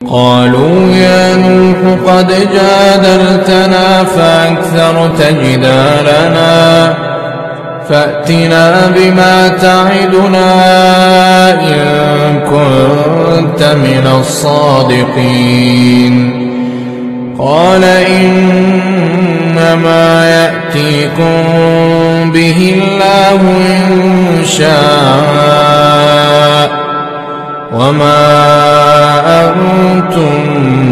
قالوا يا نوح قد جادلتنا فأكثرت جدالنا فأتنا بما تعدنا إن كنت من الصادقين قال إنما يأتيكم به الله إن شاء وما أنتم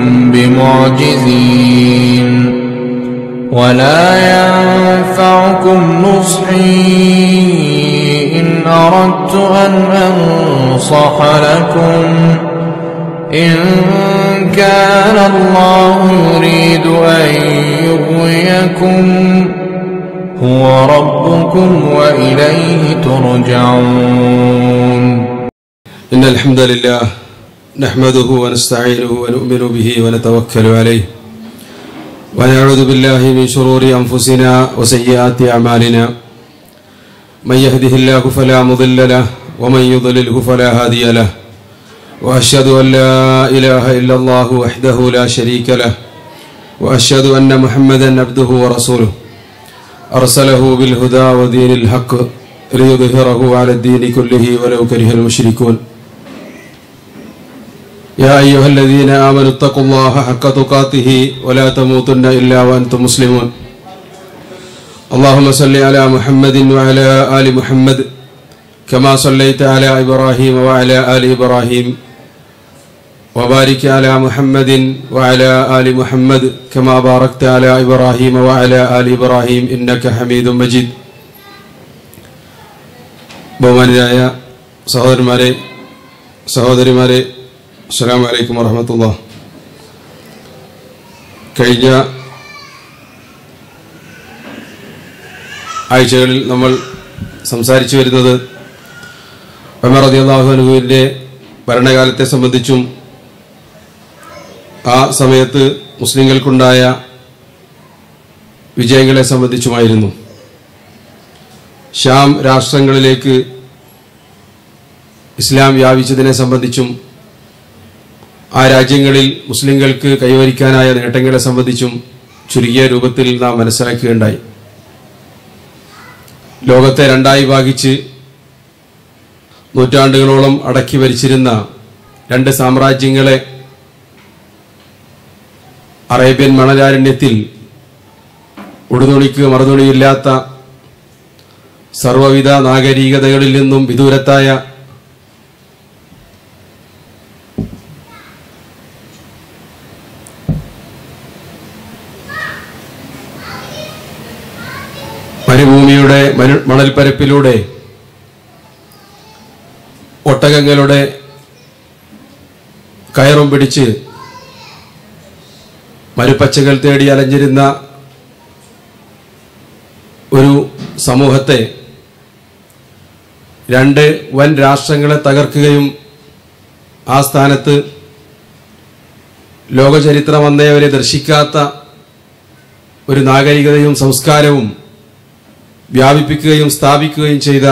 بمعجزين ولا ينفعكم نصحي إن أردت أن أنصح لكم إن كان الله يريد أن يغويكم هو ربكم وإليه ترجعون إن الحمد لله نحمده ونستعينه ونؤمن به ونتوكل عليه ونعوذ بالله من شرور أنفسنا وسيئات أعمالنا من يهده الله فلا مضل له ومن يضلله فلا هادي له وأشهد أن لا إله إلا الله وحده لا شريك له وأشهد أن محمدا عبده ورسوله أرسله بالهدى ودين الحق ليظهره على الدين كله ولو كره المشركون يا أيها الذين آمنوا اتقوا الله حق تقاته ولا تموتن إلا وأنتم مسلمون اللهم صل على محمد وعلى آل محمد كما صليت على إبراهيم وعلى آل إبراهيم وبارك على محمد وعلى آل محمد كما باركت على إبراهيم وعلى آل إبراهيم إنك حميد مجيد ബഹുമാനിയായ സഹോദരന്മാരെ സഹോദരിമാരെ അസ്സാം വലൈക്കും വറഹമത്തുള്ള കഴിഞ്ഞ ആഴ്ചകളിൽ നമ്മൾ സംസാരിച്ചു വരുന്നത് ഉമർ റദിയാഹുനുവിൻ്റെ ഭരണകാലത്തെ സംബന്ധിച്ചും ആ സമയത്ത് മുസ്ലിങ്ങൾക്കുണ്ടായ വിജയങ്ങളെ സംബന്ധിച്ചുമായിരുന്നു ഷാം രാഷ്ട്രങ്ങളിലേക്ക് ഇസ്ലാം വ്യാപിച്ചതിനെ സംബന്ധിച്ചും ആ രാജ്യങ്ങളിൽ മുസ്ലിങ്ങൾക്ക് കൈവരിക്കാനായ നേട്ടങ്ങളെ സംബന്ധിച്ചും ചുരുങ്ങിയ രൂപത്തിൽ നാം മനസ്സിലാക്കുകയുണ്ടായി ലോകത്തെ രണ്ടായി ഭാഗിച്ച് നൂറ്റാണ്ടുകളോളം അടക്കി ഭരിച്ചിരുന്ന രണ്ട് സാമ്രാജ്യങ്ങളെ അറേബ്യൻ മണലാരണ്യത്തിൽ ഉടുതുണിക്ക് മറുതുണിയില്ലാത്ത സർവവിധ നാഗരികതകളിൽ നിന്നും വിദൂരത്തായ മരുഭൂമിയുടെ മനു മണൽപ്പരപ്പിലൂടെ ഒട്ടകങ്ങളുടെ കയറും പിടിച്ച് മരുപ്പച്ചകൾ തേടി അലഞ്ഞിരുന്ന ഒരു സമൂഹത്തെ രണ്ട് വൻ രാഷ്ട്രങ്ങളെ തകർക്കുകയും ആ സ്ഥാനത്ത് ലോകചരിത്രം അന്നേ അവരെ ദർശിക്കാത്ത ഒരു നാഗരികതയും സംസ്കാരവും വ്യാപിപ്പിക്കുകയും സ്ഥാപിക്കുകയും ചെയ്ത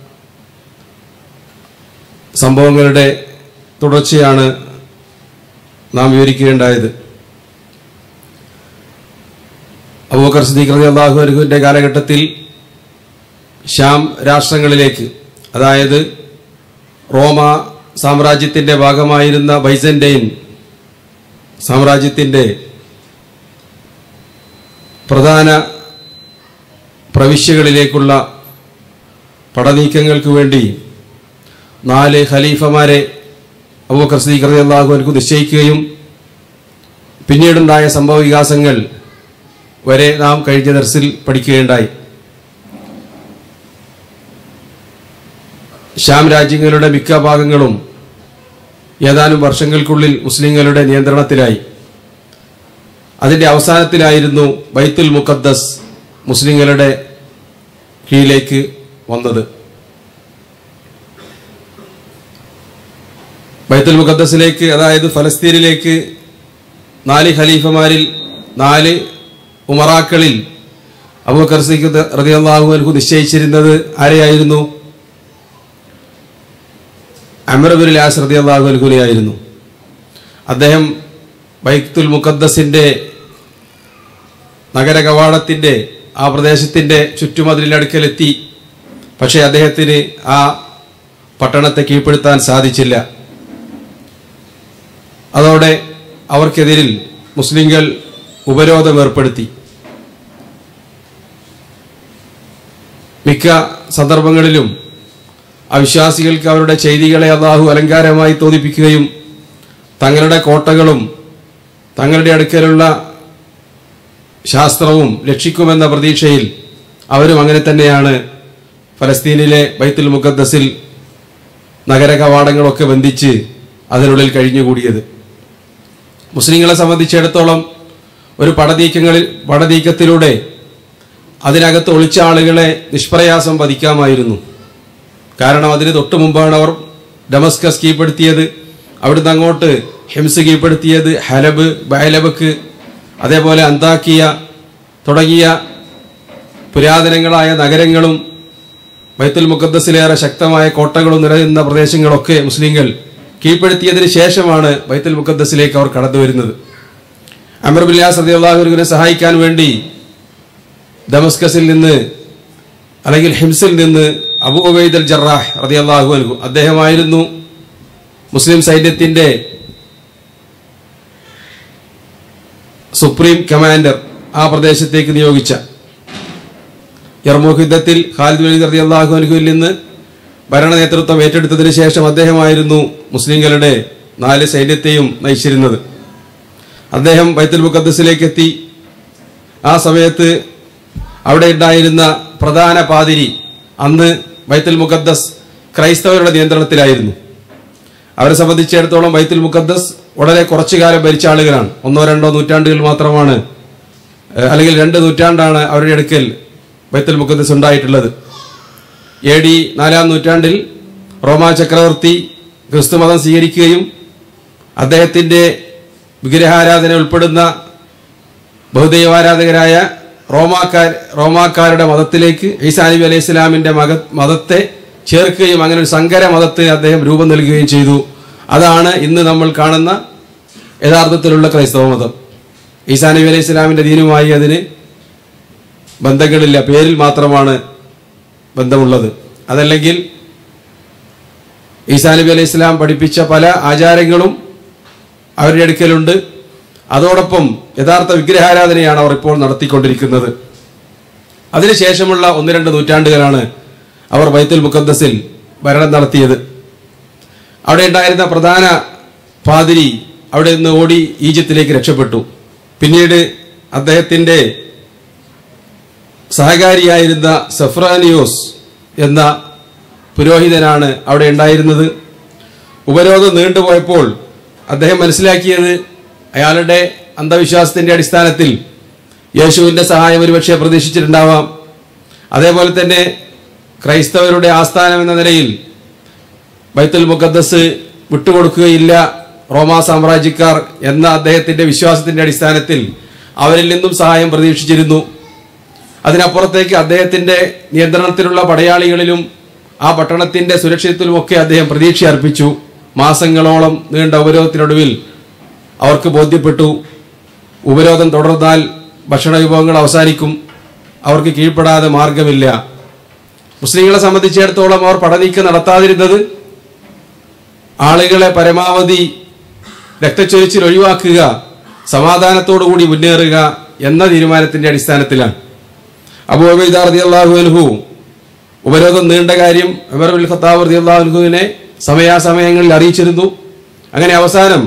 സംഭവങ്ങളുടെ തുടർച്ചയാണ് നാം വിവരിക്കുകയുണ്ടായത് അബൂബക്കർ സിദ്ദീഖ് റളി അള്ളാഹു അനുഹുവിൻ്റെ കാലഘട്ടത്തിൽ ഷാം രാഷ്ട്രങ്ങളിലേക്ക് അതായത് റോമ സാമ്രാജ്യത്തിൻ്റെ ഭാഗമായിരുന്ന ബൈസൻറ്റൈൻ സാമ്രാജ്യത്തിൻ്റെ പ്രധാന പ്രവിശ്യകളിലേക്കുള്ള പടനീക്കങ്ങൾക്ക് വേണ്ടി നാല് ഖലീഫമാരെ അബൂബക്കർ സിദ്ദീഖ് റളി അള്ളാഹു അനുഹു നിശ്ചയിക്കുകയും പിന്നീടുണ്ടായ സംഭവ വികാസങ്ങൾ വരെ നാം കഴിഞ്ഞ ദർസിൽ പഠിക്കുകയുണ്ടായി ഷാം രാജ്യങ്ങളുടെ മിക്ക ഭാഗങ്ങളും ഏതാനും വർഷങ്ങൾക്കുള്ളിൽ മുസ്ലിങ്ങളുടെ നിയന്ത്രണത്തിലായി അതിൻ്റെ അവസാനത്തിലായിരുന്നു ബൈത്തുൽ മുഖദ്ദസ് മുസ്ലിങ്ങളുടെ കീഴിലേക്ക് വന്നത് ബൈത്തുൽ മുഖദ്ദസിലേക്ക് അതായത് ഫലസ്തീനിലേക്ക് നാല് ഖലീഫമാരിൽ നാല് ഉമറാക്കളിൽ അബൂബക്കർ സിദ്ദീഖ് റളിയല്ലാഹു അൻഹു നിശ്ചയിച്ചിരുന്നത് ആരെയായിരുന്നു അമർ ബിൻ ലാസ് റളിയല്ലാഹു അൻഹുവിനെയായിരുന്നു അദ്ദേഹം ബൈത്തുൽ മുഖദ്ദസിന്റെ നഗര കവാടത്തിന്റെ ആ പ്രദേശത്തിന്റെ ചുറ്റുമതിലടുക്കലെത്തി പക്ഷേ അദ്ദേഹത്തിന് ആ പട്ടണത്തെ കീഴ്പ്പെടുത്താൻ സാധിച്ചില്ല അതോടെ അവർക്കെതിരിൽ മുസ്ലിങ്ങൾ ഉപരോധം ഏർപ്പെടുത്തി മിക്ക സന്ദർഭങ്ങളിലും അവിശ്വാസികൾക്ക് അവരുടെ ചെയ്തികളെ അള്ളാഹു അലങ്കാരമായി തോന്നിപ്പിക്കുകയും തങ്ങളുടെ കോട്ടകളും തങ്ങളുടെ അടുക്കലുള്ള ശാസ്ത്രവും രക്ഷിക്കുമെന്ന പ്രതീക്ഷയിൽ അവരും അങ്ങനെ തന്നെയാണ് ഫലസ്തീനിലെ ബൈത്തുൽ മുഖദ്ദസിൽ നഗര കവാടങ്ങളൊക്കെ ബന്ധിച്ച് അതിനുള്ളിൽ കഴിഞ്ഞുകൂടിയത് മുസ്ലിങ്ങളെ സംബന്ധിച്ചിടത്തോളം ഒരു പടനീക്കങ്ങളിൽ പടനീക്കത്തിലൂടെ അതിനകത്ത് ഒളിച്ച ആളുകളെ നിഷ്പ്രയാസം വധിക്കാമായിരുന്നു കാരണം അതിന് തൊട്ടു മുമ്പാണ് അവർ ഡമസ്കസ് കീഴ്പ്പെടുത്തിയത് അവിടുന്ന് അങ്ങോട്ട് ഹിംസ് കീഴ്പ്പെടുത്തിയത് ഹലബ് ബയലബക്ക് അതേപോലെ അന്താക്കിയ തുടങ്ങിയ പുരാതനങ്ങളായ നഗരങ്ങളും ബൈത്തുൽ മുഖദ്ദസിലേറെ ശക്തമായ കോട്ടകളും നിലനിന്ന പ്രദേശങ്ങളൊക്കെ മുസ്ലിങ്ങൾ കീഴ്പ്പെടുത്തിയതിന് ശേഷമാണ് ബൈത്തുൽ മുഖദ്ദസിലേക്ക് അവർ കടന്നു വരുന്നത് അമർ ബില്ലാസ് റതിയുള്ളാഹുവിനെ സഹായിക്കാൻ വേണ്ടി ദമസ്കസിൽ നിന്ന് അല്ലെങ്കിൽ ഹിംസിൽ നിന്ന് അബു ഉബൈദ് അൽ ജറാഹ് റതിയല്ലാഹു അൻഹു അദ്ദേഹമായിരുന്നു മുസ്ലിം സൈന്യത്തിന്റെ സുപ്രീം കമാൻഡർ ആ പ്രദേശത്തേക്ക് നിയോഗിച്ച യർമൂഖ് യുദ്ധത്തിൽ ഖാലിദ് വലീദ് റളിയല്ലാഹു അൻഹുവിൽ നിന്ന് ഭരണ നേതൃത്വം ഏറ്റെടുത്തതിന് ശേഷം അദ്ദേഹമായിരുന്നു മുസ്ലിങ്ങളുടെ നാല് സൈന്യത്തെയും നയിച്ചിരുന്നത് അദ്ദേഹം ബൈത്തുൽ മുഖദ്ദസിലേക്ക് എത്തി ആ സമയത്ത് അവിടെ ഉണ്ടായിരുന്ന പ്രധാന പാതിരി അന്ന് ബൈത്തുൽ മുഖദ്ദസ് ക്രൈസ്തവരുടെ നിയന്ത്രണത്തിലായിരുന്നു അവരെ സംബന്ധിച്ചിടത്തോളം ബൈത്തുൽ മുഖദ്ദസ് വളരെ കുറച്ചു കാലം ഭരിച്ച ആളുകളാണ് ഒന്നോ രണ്ടോ നൂറ്റാണ്ടുകൾ മാത്രമാണ് ഏഹ്, അല്ലെങ്കിൽ രണ്ട് നൂറ്റാണ്ടാണ് അവരുടെ അടുക്കൽ ബൈത്തുൽ മുഖദ്ദസ് ഉണ്ടായിട്ടുള്ളത് എ ഡി നാലാം നൂറ്റാണ്ടിൽ റോമാ ചക്രവർത്തി ക്രിസ്തുമതം സ്വീകരിക്കുകയും അദ്ദേഹത്തിന്റെ വിഗ്രഹാരാധന ഉൾപ്പെടുന്ന ബഹുദൈവാരാധകരായ റോമാക്കാർ റോമാക്കാരുടെ മതത്തിലേക്ക് ഈസാ നബി അലൈഹി ഇസ്ലാമിന്റെ മക മതത്തെ ചേർക്കുകയും അങ്ങനെ ഒരു സങ്കര മതത്തിന് അദ്ദേഹം രൂപം നൽകുകയും ചെയ്തു അതാണ് ഇന്ന് നമ്മൾ കാണുന്ന യഥാർത്ഥത്തിലുള്ള ക്രൈസ്തവ മതം ഈസാ നബി അലൈഹി ഇസ്ലാമിന്റെ ദീനുമായി അതിന് ബന്ധങ്ങളില്ല പേരിൽ മാത്രമാണ് ബന്ധമുള്ളത് അതല്ലെങ്കിൽ ഈസാ നബി അലൈഹി ഇസ്ലാം പഠിപ്പിച്ച പല ആചാരങ്ങളും അവരുടെ അടുക്കലുണ്ട് അതോടൊപ്പം യഥാർത്ഥ വിഗ്രഹാരാധനയാണ് അവർ ഇപ്പോൾ നടത്തിക്കൊണ്ടിരിക്കുന്നത് അതിനുശേഷമുള്ള ഒന്ന് രണ്ട് നൂറ്റാണ്ടുകളാണ് അവർ ബൈത്തുൽ മുഖദ്ദസിൽ ഭരണം നടത്തിയത് അവിടെ ഉണ്ടായിരുന്ന പ്രധാന പാതിരി അവിടെ നിന്ന് ഓടി ഈജിപ്തിലേക്ക് രക്ഷപ്പെട്ടു പിന്നീട് അദ്ദേഹത്തിന്റെ സഹകാരിയായിരുന്ന സഫ്രാനിയോസ് എന്ന പുരോഹിതനാണ് അവിടെ ഉണ്ടായിരുന്നത് ഉപരോധം നീണ്ടുപോയപ്പോൾ അദ്ദേഹം മനസ്സിലാക്കിയത് അയാളുടെ അന്ധവിശ്വാസത്തിന്റെ അടിസ്ഥാനത്തിൽ യേശുവിന്റെ സഹായം ഒരുപക്ഷെ പ്രതീക്ഷിച്ചിട്ടുണ്ടാവാം അതേപോലെ തന്നെ ക്രൈസ്തവരുടെ ആസ്ഥാനം എന്ന നിലയിൽ ബൈത്തുൽ മുഖദ്ദസ് വിട്ടുകൊടുക്കുകയില്ല റോമാ സാമ്രാജ്യക്കാർ എന്ന അദ്ദേഹത്തിന്റെ വിശ്വാസത്തിന്റെ അടിസ്ഥാനത്തിൽ അവരിൽ നിന്നും സഹായം പ്രതീക്ഷിച്ചിരുന്നു അതിനപ്പുറത്തേക്ക് അദ്ദേഹത്തിന്റെ നിയന്ത്രണത്തിലുള്ള പടയാളികളിലും ആ പട്ടണത്തിന്റെ സുരക്ഷിതത്തിലുമൊക്കെ അദ്ദേഹം പ്രതീക്ഷ അർപ്പിച്ചു മാസങ്ങളോളം നീണ്ട ഉപരോധത്തിനൊടുവിൽ അവർക്ക് ബോധ്യപ്പെട്ടു ഉപരോധം തുടർന്നാൽ ഭക്ഷണ വിഭവങ്ങൾ അവസാനിക്കും അവർക്ക് കീഴ്പ്പെടാതെ മാർഗമില്ല മുസ്ലിങ്ങളെ സംബന്ധിച്ചിടത്തോളം അവർ പടനീക്കം നടത്താതിരുന്നത് ആളുകളെ പരമാവധി രക്തച്ചൊരിച്ചിൽ ഒഴിവാക്കുക സമാധാനത്തോടു കൂടി മുന്നേറുക എന്ന തീരുമാനത്തിന്റെ അടിസ്ഥാനത്തിലാണ് അബൂ ഉബൈദ റളിയല്ലാഹു അൻഹു ഉപരോധം നീണ്ട കാര്യം ഉമർ ബിൻ ഖത്താബ് റളിയല്ലാഹു അൻഹുവിനെ സമയാസമയങ്ങളിൽ അറിയിച്ചിരുന്നു അങ്ങനെ അവസാനം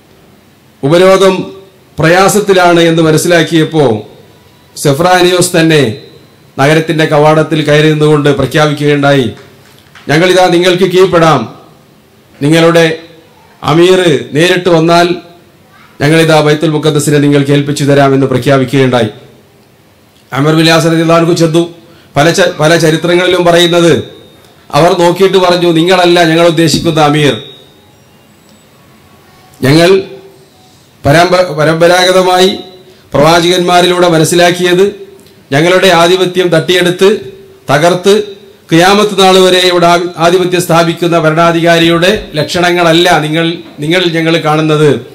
ഉപരോധം പ്രയാസത്തിലാണ് എന്ന് മനസ്സിലാക്കിയപ്പോൾ സെഫ്രാനിയോസ് തന്നെ നഗരത്തിന്റെ കവാടത്തിൽ കയറി നിന്നുകൊണ്ട് പ്രഖ്യാപിക്കുകയുണ്ടായി ഞങ്ങളിതാ നിങ്ങൾക്ക് കീഴ്പ്പെടാം നിങ്ങളുടെ അമീർ നേരിട്ട് വന്നാൽ ഞങ്ങളിതാ ബൈത്തുൽ മുഖദ്ദസിനെ നിങ്ങൾക്ക് ഏൽപ്പിച്ചു തരാമെന്ന് പ്രഖ്യാപിക്കുകയുണ്ടായി അമർ വിലാസ് റളിയല്ലാഹു ചെന്നു പല ച- പല ചരിത്രങ്ങളിലും പറയുന്നത് അവർ നോക്കിയിട്ട് പറഞ്ഞു നിങ്ങളല്ല ഞങ്ങൾ ഉദ്ദേശിക്കുന്ന അമീർ ഞങ്ങൾ പരമ്പ പരമ്പരാഗതമായി പ്രവാചകന്മാരിലൂടെ മനസ്സിലാക്കിയത് ഞങ്ങളുടെ ആധിപത്യം തട്ടിയെടുത്ത് തകർത്ത് ക്രിയാമത്ത് നാൾ വരെ ഇവിടെ ആ- ആധിപത്യം സ്ഥാപിക്കുന്ന ഭരണാധികാരിയുടെ ലക്ഷണങ്ങളല്ല നിങ്ങൾ നിങ്ങളിൽ ഞങ്ങൾ കാണുന്നത്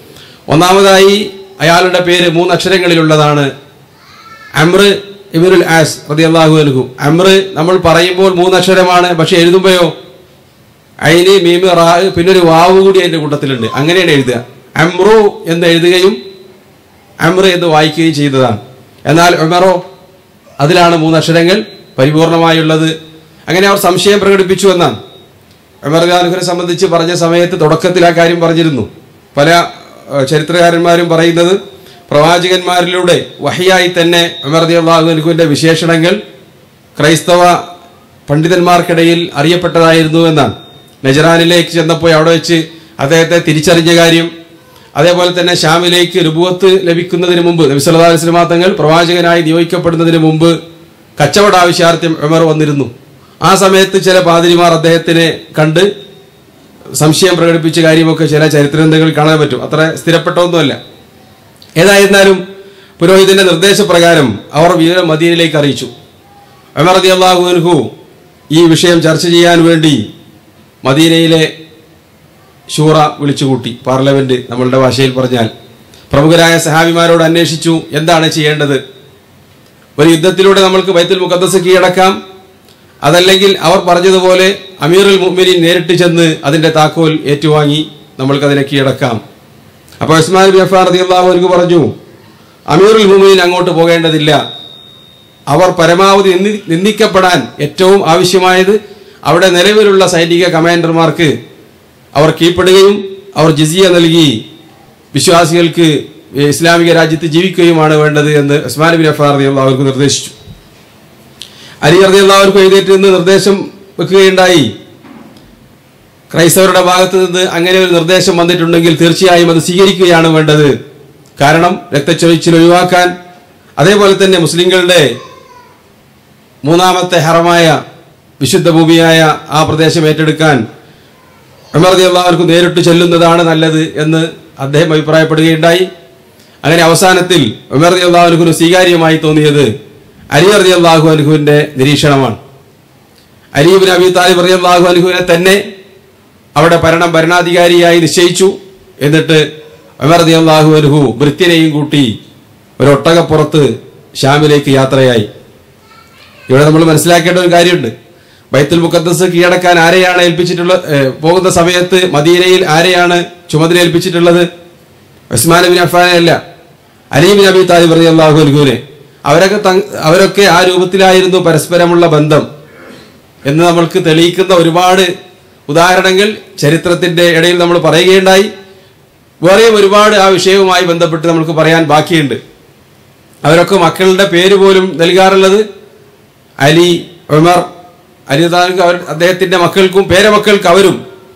ഒന്നാമതായി അയാളുടെ പേര് മൂന്നക്ഷരങ്ങളിലുള്ളതാണ് അമ്ര ഇബിനുൽ ആസ് റളിയല്ലാഹു അൻഹു അമ്ര നമ്മൾ പറയുമ്പോൾ മൂന്നക്ഷരമാണ് പക്ഷെ എഴുതുമ്പോഴോ അയിന് മീമ് റാ പിന്നെ ഒരു വാവ് കൂടി അതിന്റെ കൂട്ടത്തിലുണ്ട് അങ്ങനെയാണ് എഴുതുക അമ്രു എന്ന് എഴുതുകയും അമ്ര എന്ന് വായിക്കുകയും ചെയ്യുന്നതാണ് എന്നാൽ ഉമറോ അതിലാണ് മൂന്നക്ഷരങ്ങൾ പരിപൂർണമായുള്ളത് അങ്ങനെ അവർ സംശയം പ്രകടിപ്പിച്ചു എന്നാണ് ഉമർ ഖാനുഖിനെ സംബന്ധിച്ച് പറഞ്ഞ സമയത്ത് തുടക്കത്തിൽ ആ കാര്യം പറഞ്ഞിരുന്നു പല ഏഹ്, ചരിത്രകാരന്മാരും പറയുന്നത് പ്രവാചകന്മാരിലൂടെ വഹിയായി തന്നെ ഉമർ അള്ളാഹുനുഖുവിന്റെ വിശേഷണങ്ങൾ ക്രൈസ്തവ പണ്ഡിതന്മാർക്കിടയിൽ അറിയപ്പെട്ടതായിരുന്നു എന്നാണ് നജറാനിലേക്ക് ചെന്നപ്പോൾ അവിടെ വെച്ച് അദ്ദേഹത്തെ തിരിച്ചറിഞ്ഞ കാര്യം അതേപോലെ തന്നെ ഷാമിലേക്ക് രുബുവത്ത് ലഭിക്കുന്നതിന് മുമ്പ് നബി സല്ലല്ലാഹു അലൈഹി വസല്ലം തങ്ങൾ പ്രവാചകനായി നിയോഗിക്കപ്പെടുന്നതിന് മുമ്പ് കച്ചവട ആവശ്യാർത്ഥം ഉമർ വന്നിരുന്നു ആ സമയത്ത് ചില പാതിരിമാർ അദ്ദേഹത്തിനെ കണ്ട് സംശയം പ്രകടിപ്പിച്ച കാര്യമൊക്കെ ചില ചരിത്രഗ്രന്ഥങ്ങളിൽ കാണാൻ പറ്റും അത്ര സ്ഥിരപ്പെട്ടൊന്നുമല്ല ഏതായിരുന്നാലും പുരോഹിതന്റെ നിർദ്ദേശപ്രകാരം അവർ വീര മദീനയിലേക്ക് അറിയിച്ചു ഉമർ റളിയല്ലാഹു അൻഹു ഈ വിഷയം ചർച്ച ചെയ്യാൻ വേണ്ടി മദീനയിലെ ഷൂറ വിളിച്ചുകൂട്ടി പാർലമെന്റ് നമ്മളുടെ ഭാഷയിൽ പറഞ്ഞാൽ പ്രമുഖരായ സഹാബിമാരോട് അന്വേഷിച്ചു എന്താണ് ചെയ്യേണ്ടത് ഒരു യുദ്ധത്തിലൂടെ നമ്മൾക്ക് ബൈത്തുൽ മുഖദ്ദസ് കീഴടക്കാം അതല്ലെങ്കിൽ അവർ പറഞ്ഞതുപോലെ അമീറുൽ മുഅ്മിനീൻ നേരിട്ട് ചെന്ന് അതിന്റെ താക്കോൽ ഏറ്റുവാങ്ങി നമ്മൾക്ക് അതിനെ കീഴടക്കാം അപ്പോൾ ഉസ്മാൻ ബിൻ അഫ്ഫാൻ റളിയല്ലാഹു അൻഹു പറഞ്ഞു അമീറുൽ മുഅ്മിനീൻ അങ്ങോട്ട് പോകേണ്ടതില്ല അവർ പരമാവധി നിന്ദി നിന്ദിക്കപ്പെടാൻ ഏറ്റവും ആവശ്യമായത് അവിടെ നിലവിലുള്ള സൈനിക കമാൻഡർമാർക്ക് അവർ കീഴ്പ്പെടുകയും അവർ ജിസിയ നൽകി വിശ്വാസികൾക്ക് ഇസ്ലാമിക രാജ്യത്ത് ജീവിക്കുകയുമാണ് വേണ്ടത് എന്ന് ഉസ്മാൻ ബിൻ അഫ്ഫാൻ റളിയല്ലാഹു അവർക്ക് നിർദ്ദേശിച്ചു അലി റളിയല്ലാഹു എഴുന്നേറ്റ് നിന്ന് നിർദ്ദേശം വെക്കുകയുണ്ടായി ക്രൈസ്തവരുടെ ഭാഗത്ത് നിന്ന് അങ്ങനെ ഒരു നിർദ്ദേശം വന്നിട്ടുണ്ടെങ്കിൽ തീർച്ചയായും അത് സ്വീകരിക്കുകയാണ് വേണ്ടത് കാരണം രക്തച്ചൊരിച്ചിൽ ഒഴിവാക്കാൻ അതേപോലെ തന്നെ മുസ്ലിങ്ങളുടെ മൂന്നാമത്തെ ഹറമായ വിശുദ്ധ ഭൂമിയായ ആ പ്രദേശം ഏറ്റെടുക്കാൻ ഉമർ അള്ളാഹുർക്ക് നേരിട്ട് ചെല്ലുന്നതാണ് നല്ലത് എന്ന് അദ്ദേഹം അഭിപ്രായപ്പെടുകയുണ്ടായി അങ്ങനെ അവസാനത്തിൽ ഉമർ അള്ളാഹുനുഖിന് സ്വീകാര്യമായി തോന്നിയത് അലി അറതി അള്ളാഹു അനുഹുവിന്റെ നിരീക്ഷണമാണ് അലീബിൻ അബി താലിബ് അറി അള്ളാഹു അനുഹുവിനെ തന്നെ അവിടെ ഭരണം ഭരണാധികാരിയായി നിശ്ചയിച്ചു എന്നിട്ട് ഉമർ അതി അള്ളാഹു അനുഹു ഭൃത്യനെയും കൂട്ടി ഒരു ഒട്ടകപ്പുറത്ത് ഷാമിലേക്ക് യാത്രയായി ഇവിടെ നമ്മൾ മനസ്സിലാക്കേണ്ട ഒരു കാര്യമുണ്ട് ബൈത്തുൽ മുഖദ്ദസ് കീഴടക്കാൻ ആരെയാണ് ഏൽപ്പിച്ചിട്ടുള്ളത് ഏഹ്, പോകുന്ന സമയത്ത് മദീനയിൽ ആരെയാണ് ചുമതല ഏൽപ്പിച്ചിട്ടുള്ളത് ഉസ്മാൻ ബിൻ അഫ്ഫാനെ അല്ല അലി ബിൻ അബി താലിബ് റതി അള്ളാഹു അൽഹുവിനെ അവരൊക്കെ തങ്- അവരൊക്കെ ആ രൂപത്തിലായിരുന്നു പരസ്പരമുള്ള ബന്ധം എന്ന് നമ്മൾക്ക് തെളിയിക്കുന്ന ഒരുപാട് ഉദാഹരണങ്ങൾ ചരിത്രത്തിന്റെ ഇടയിൽ നമ്മൾ പറയുകയുണ്ടായി വേറെയും ഒരുപാട് ആ വിഷയവുമായി ബന്ധപ്പെട്ട് നമുക്ക് പറയാൻ ബാക്കിയുണ്ട് അവരൊക്കെ മക്കളുടെ പേര് പോലും നൽകാറുള്ളത് അലി ഉമർ അലി താലൂക്ക് അവർ അദ്ദേഹത്തിന്റെ മക്കൾക്കും പേരമക്കൾക്ക് അവരും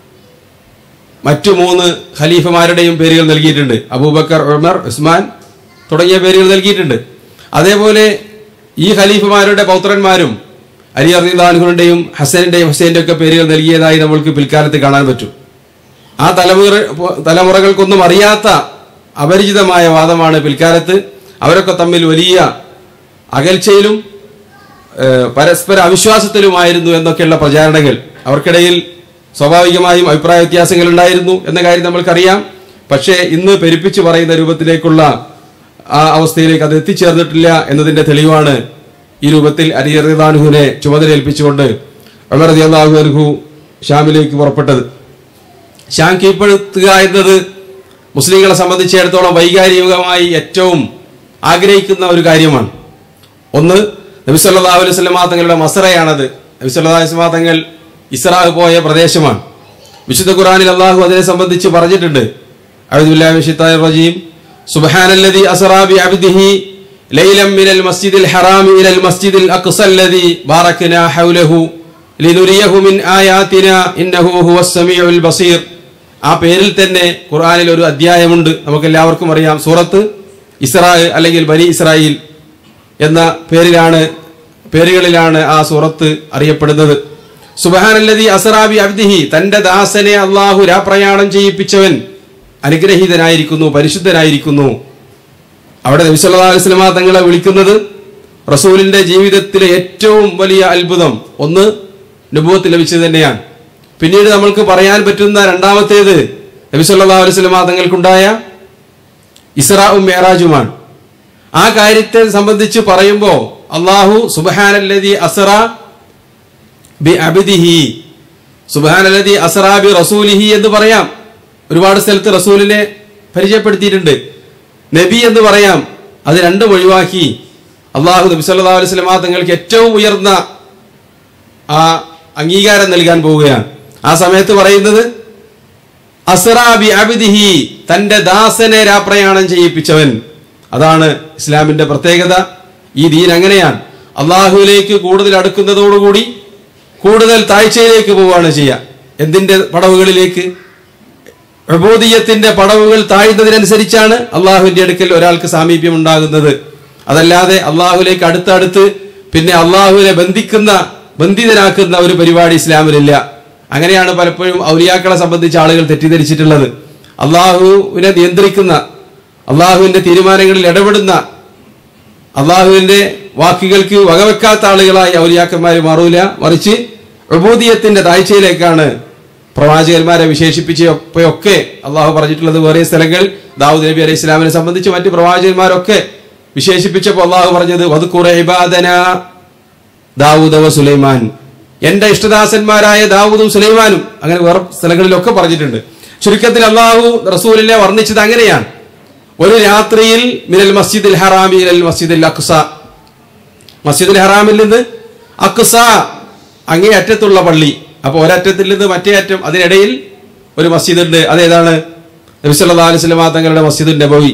മറ്റു മൂന്ന് ഖലീഫമാരുടെയും പേരുകൾ നൽകിയിട്ടുണ്ട് അബൂബക്കർ ഉമർ ഉസ്മാൻ തുടങ്ങിയ പേരുകൾ നൽകിയിട്ടുണ്ട് അതേപോലെ ഈ ഖലീഫമാരുടെ പൗത്രന്മാരും അലി അറിദാൻഹുവിന്റെയും ഹസനിന്റെയും ഹുസൈന്റെ ഒക്കെ പേരുകൾ നൽകിയതായി നമ്മൾക്ക് പിൽക്കാലത്ത് കാണാൻ പറ്റും ആ തലമുറ തലമുറകൾക്കൊന്നും അറിയാത്ത അപരിചിതമായ വാദമാണ് പിൽക്കാലത്ത് അവരൊക്കെ തമ്മിൽ വലിയ അകൽച്ചയിലും ഏഹ്, പരസ്പര അവിശ്വാസത്തിലുമായിരുന്നു എന്നൊക്കെയുള്ള പ്രചാരണങ്ങൾ അവർക്കിടയിൽ സ്വാഭാവികമായും അഭിപ്രായ വ്യത്യാസങ്ങൾ ഉണ്ടായിരുന്നു എന്ന കാര്യം നമ്മൾക്കറിയാം പക്ഷേ ഇന്ന് പെരുപ്പിച്ച് പറയുന്ന രൂപത്തിലേക്കുള്ള ആ അവസ്ഥയിലേക്ക് അത് എത്തിച്ചേർന്നിട്ടില്ല എന്നതിന്റെ തെളിവാണ് ഈ രൂപത്തിൽ അലിയറിദാനുഹുവിനെ ചുമതല ഏൽപ്പിച്ചുകൊണ്ട് ഉമർ റളിയല്ലാഹു അൻഹു ഷാമിലേക്ക് പുറപ്പെട്ടത് ഷാം കീഴ്പ്പെടുത്തുക എന്നത് മുസ്ലിങ്ങളെ സംബന്ധിച്ചിടത്തോളം വൈകാരികമായി ഏറ്റവും ആഗ്രഹിക്കുന്ന ഒരു കാര്യമാണ് ഒന്ന് നബി സല്ലല്ലാഹു അലൈഹി വസല്ലമ തങ്ങളുടെ മസറയാണത് നബി സല്ലല്ലാഹു അലൈഹി വസല്ലമ തങ്ങൾ ഇസ്രാഹ് പോയ പ്രദേശമാണ് വിശുദ്ധ ഖുർആനിൽ അള്ളാഹു അതിനെ സംബന്ധിച്ച് പറഞ്ഞിട്ടുണ്ട് അഊദു ബില്ലാഹി മിനശ് ശൈത്താനിർ റജീം സുബ്ഹാനല്ലദി അസ്റാ ബി അബ്ദിഹി ലൈലം മിനൽ മസ്ജിദിൽ ഹറാമി ഇലൽ മസ്ജിദിൽ അഖ്സല്ലദി ബാറക്നാ ഹൗലഹു ലിനുരിയഹു മിൻ ആയാതിനാ ഇന്നഹു ഹുവസ് സമീഉൽ ബസീർ ആ പേരിൽ തന്നെ ഖുർആനിൽ ഒരു അധ്യായമുണ്ട് നമുക്കെല്ലാവർക്കും അറിയാം സൂറത്ത് ഇസ്രാ അല്ലെങ്കിൽ ബനി ഇസ്രായേൽ എന്ന പേരിലാണ് പേരുകളിലാണ് ആ സൂറത്ത് അറിയപ്പെടുന്നത് സുബഹാനല്ലതി അസറാബി അബ്ദിഹി തന്റെ ദാസനെ അള്ളാഹു രാപ്രയാണം ചെയ്യിപ്പിച്ചവൻ അനുഗ്രഹീതനായിരിക്കുന്നു പരിശുദ്ധനായിരിക്കുന്നു അവിടെ നബി സല്ലല്ലാഹു അലൈഹി വസല്ലമ തങ്ങളെ വിളിക്കുന്നത് റസൂലിന്റെ ജീവിതത്തിലെ ഏറ്റവും വലിയ അത്ഭുതം ഒന്ന് നുബുവത്ത് ലഭിച്ചത് തന്നെയാണ് പിന്നീട് നമ്മൾക്ക് പറയാൻ പറ്റുന്ന രണ്ടാമത്തേത് നബി സല്ലല്ലാഹു അലൈഹി വസല്ലമ തങ്ങൾക്കുണ്ടായ ഇസ്രാവും മേറാജുമാണ് ആ കാര്യത്തെ സംബന്ധിച്ച് പറയുമ്പോൾ അള്ളാഹു സുബഹാനല്ലതി അസറ ബി അബിദിഹി സുബഹാനല്ലതി അസറ ബി റസൂലിഹി എന്ന് പറയാം ഒരുപാട് സ്ഥലത്ത് റസൂലിനെ പരിചയപ്പെടുത്തിയിട്ടുണ്ട് നബി എന്ന് പറയാം അത് രണ്ടും ഒഴിവാക്കി അള്ളാഹു നബി സല്ലല്ലാഹു അലൈഹി വസല്ലമ തങ്ങൾക്ക് ഏറ്റവും ഉയർന്ന ആ അംഗീകാരം നൽകാൻ പോവുകയാണ് ആ സമയത്ത് പറയുന്നത് അസറാബി അബിദിഹി തന്റെ ദാസനെ രാപ്രയാണം ചെയ്യിപ്പിച്ചവൻ അതാണ് ഇസ്ലാമിന്റെ പ്രത്യേകത ഈ ദീൻ അങ്ങനെയാണ് അള്ളാഹുവിലേക്ക് കൂടുതൽ അടുക്കുന്നതോടുകൂടി കൂടുതൽ താഴ്ചയിലേക്ക് പോവുകയാണ് ചെയ്യുക എന്തിന്റെ പടവുകളിലേക്ക് പ്രബോധീയത്തിന്റെ പടവുകൾ താഴ്ന്നതിനനുസരിച്ചാണ് അള്ളാഹുവിന്റെ അടുക്കൽ ഒരാൾക്ക് സാമീപ്യം ഉണ്ടാകുന്നത് അതല്ലാതെ അള്ളാഹുലേക്ക് അടുത്തടുത്ത് പിന്നെ അള്ളാഹുവിനെ ബന്ധിക്കുന്ന ബന്ധിതനാക്കുന്ന ഒരു പരിപാടി ഇസ്ലാമിലില്ല അങ്ങനെയാണ് പലപ്പോഴും ഔലിയാക്കളെ സംബന്ധിച്ച് ആളുകൾ തെറ്റിദ്ധരിച്ചിട്ടുള്ളത് അള്ളാഹുവിനെ നിയന്ത്രിക്കുന്ന അള്ളാഹുവിന്റെ തീരുമാനങ്ങളിൽ ഇടപെടുന്ന അള്ളാഹുവിന്റെ വാക്കുകൾക്ക് വകവെക്കാത്ത ആളുകളായി ഔലിയാക്കന്മാർ മാറൂല മറിച്ച് പ്രബോധീയത്തിന്റെ താഴ്ചയിലേക്കാണ് പ്രവാചകന്മാരെ വിശേഷിപ്പിച്ചപ്പോഴൊക്കെ അള്ളാഹു പറഞ്ഞിട്ടുള്ളത് വേറെ സ്ഥലങ്ങൾ ദാവൂദ് നബി അലൈഹി ഇസ്ലാമിനെ സംബന്ധിച്ച് മറ്റ് പ്രവാചകന്മാരൊക്കെ വിശേഷിപ്പിച്ചപ്പോൾ അള്ളാഹു പറഞ്ഞത് വധുക്കുറ ഇബാദന ദാവൂദ് വ സുലൈമാൻ എന്റെ ഇഷ്ടദാസന്മാരായ ദാവൂദും സുലൈമാനും അങ്ങനെ വേറെ സ്ഥലങ്ങളിലൊക്കെ പറഞ്ഞിട്ടുണ്ട് ചുരുക്കത്തിൽ അള്ളാഹു റസൂലിനെ വർണ്ണിച്ചത് അങ്ങനെയാണ് ഒരു രാത്രിയിൽ മിനൽ മസ്ജിദുൽ ഹറാമി മിനൽ മസ്ജിദുൽ അക്സ മസ്ജിദുൽ ഹറാമിൽ നിന്ന് അക്സ അങ്ങേ അറ്റത്തുള്ള പള്ളി അപ്പൊ ഒരറ്റത്തിൽ നിന്ന് മറ്റേ അറ്റം അതിനിടയിൽ ഒരു മസ്ജിദ് ഉണ്ട് അതേതാണ് നബി സല്ലല്ലാഹു അലൈഹി വസല്ലം തങ്ങളുടെ മസ്ജിദുൽ നബവി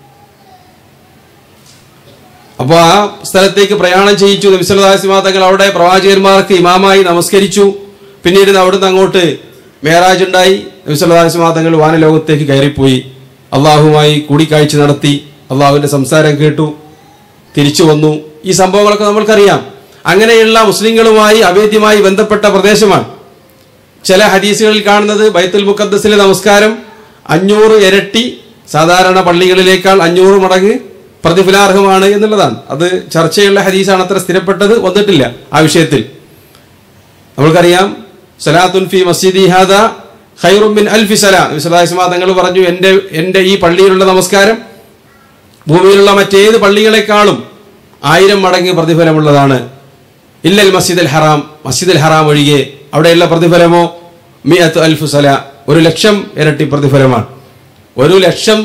അപ്പോൾ ആ സ്ഥലത്തേക്ക് പ്രയാണം ചെയ്യിച്ചു നബി സല്ലല്ലാഹു അലൈഹി വസല്ലം തങ്ങൾ അവിടെ പ്രവാചകന്മാർക്ക് ഇമാമായി നമസ്കരിച്ചു പിന്നീട് അവിടുന്ന് അങ്ങോട്ട് മേറാജ് ഉണ്ടായി നബി സല്ലല്ലാഹു അലൈഹി വസല്ലം തങ്ങൾ വാനലോകത്തേക്ക് കയറിപ്പോയി അള്ളാഹുമായി കൂടിക്കാഴ്ച നടത്തി അള്ളാഹുവിന്റെ സംസാരം കേട്ടു തിരിച്ചു വന്നു ഈ സംഭവങ്ങളൊക്കെ നമ്മൾക്കറിയാം അങ്ങനെയുള്ള മുസ്ലിങ്ങളുമായി അഭേദ്യമായി ബന്ധപ്പെട്ട പ്രദേശമാണ് ചില ഹദീസുകളിൽ കാണുന്നത് ബൈത്തുൽ മുഖദ്സിലെ നമസ്കാരം അഞ്ഞൂറ് ഇരട്ടി സാധാരണ പള്ളികളിലേക്കാൾ അഞ്ഞൂറ് മടങ്ങ് പ്രതിഫലാർഹമാണ് എന്നുള്ളതാണ് അത് ചർച്ചയുള്ള ഹദീസാണ് അത്ര സ്ഥിരപ്പെട്ടത് വന്നിട്ടില്ല ആ വിഷയത്തിൽ നമ്മൾക്കറിയാം സലാത്തുൻ ഫി മസ്ജിദി ഹാദ ഖൈറും മിൻ അൽഫി സലാ വിശദാസ്മാ തങ്ങൾ പറഞ്ഞു എൻ്റെ എൻ്റെ ഈ പള്ളിയിലുള്ള നമസ്കാരം ഭൂമിയിലുള്ള മറ്റേത് പള്ളികളെക്കാളും ആയിരം മടങ്ങ് പ്രതിഫലമുള്ളതാണ് ഇല്ലൽ മസ്ജിദ് അൽ ഹറാം മസ്ജിദ് അൽ ഹറാം ഒഴികെ അവിടെയുള്ള പ്രതിഫലമോ മിയത്ത് അൽഫു സല ഒരു ലക്ഷം ഇരട്ടി പ്രതിഫലമാണ് ഒരു ലക്ഷം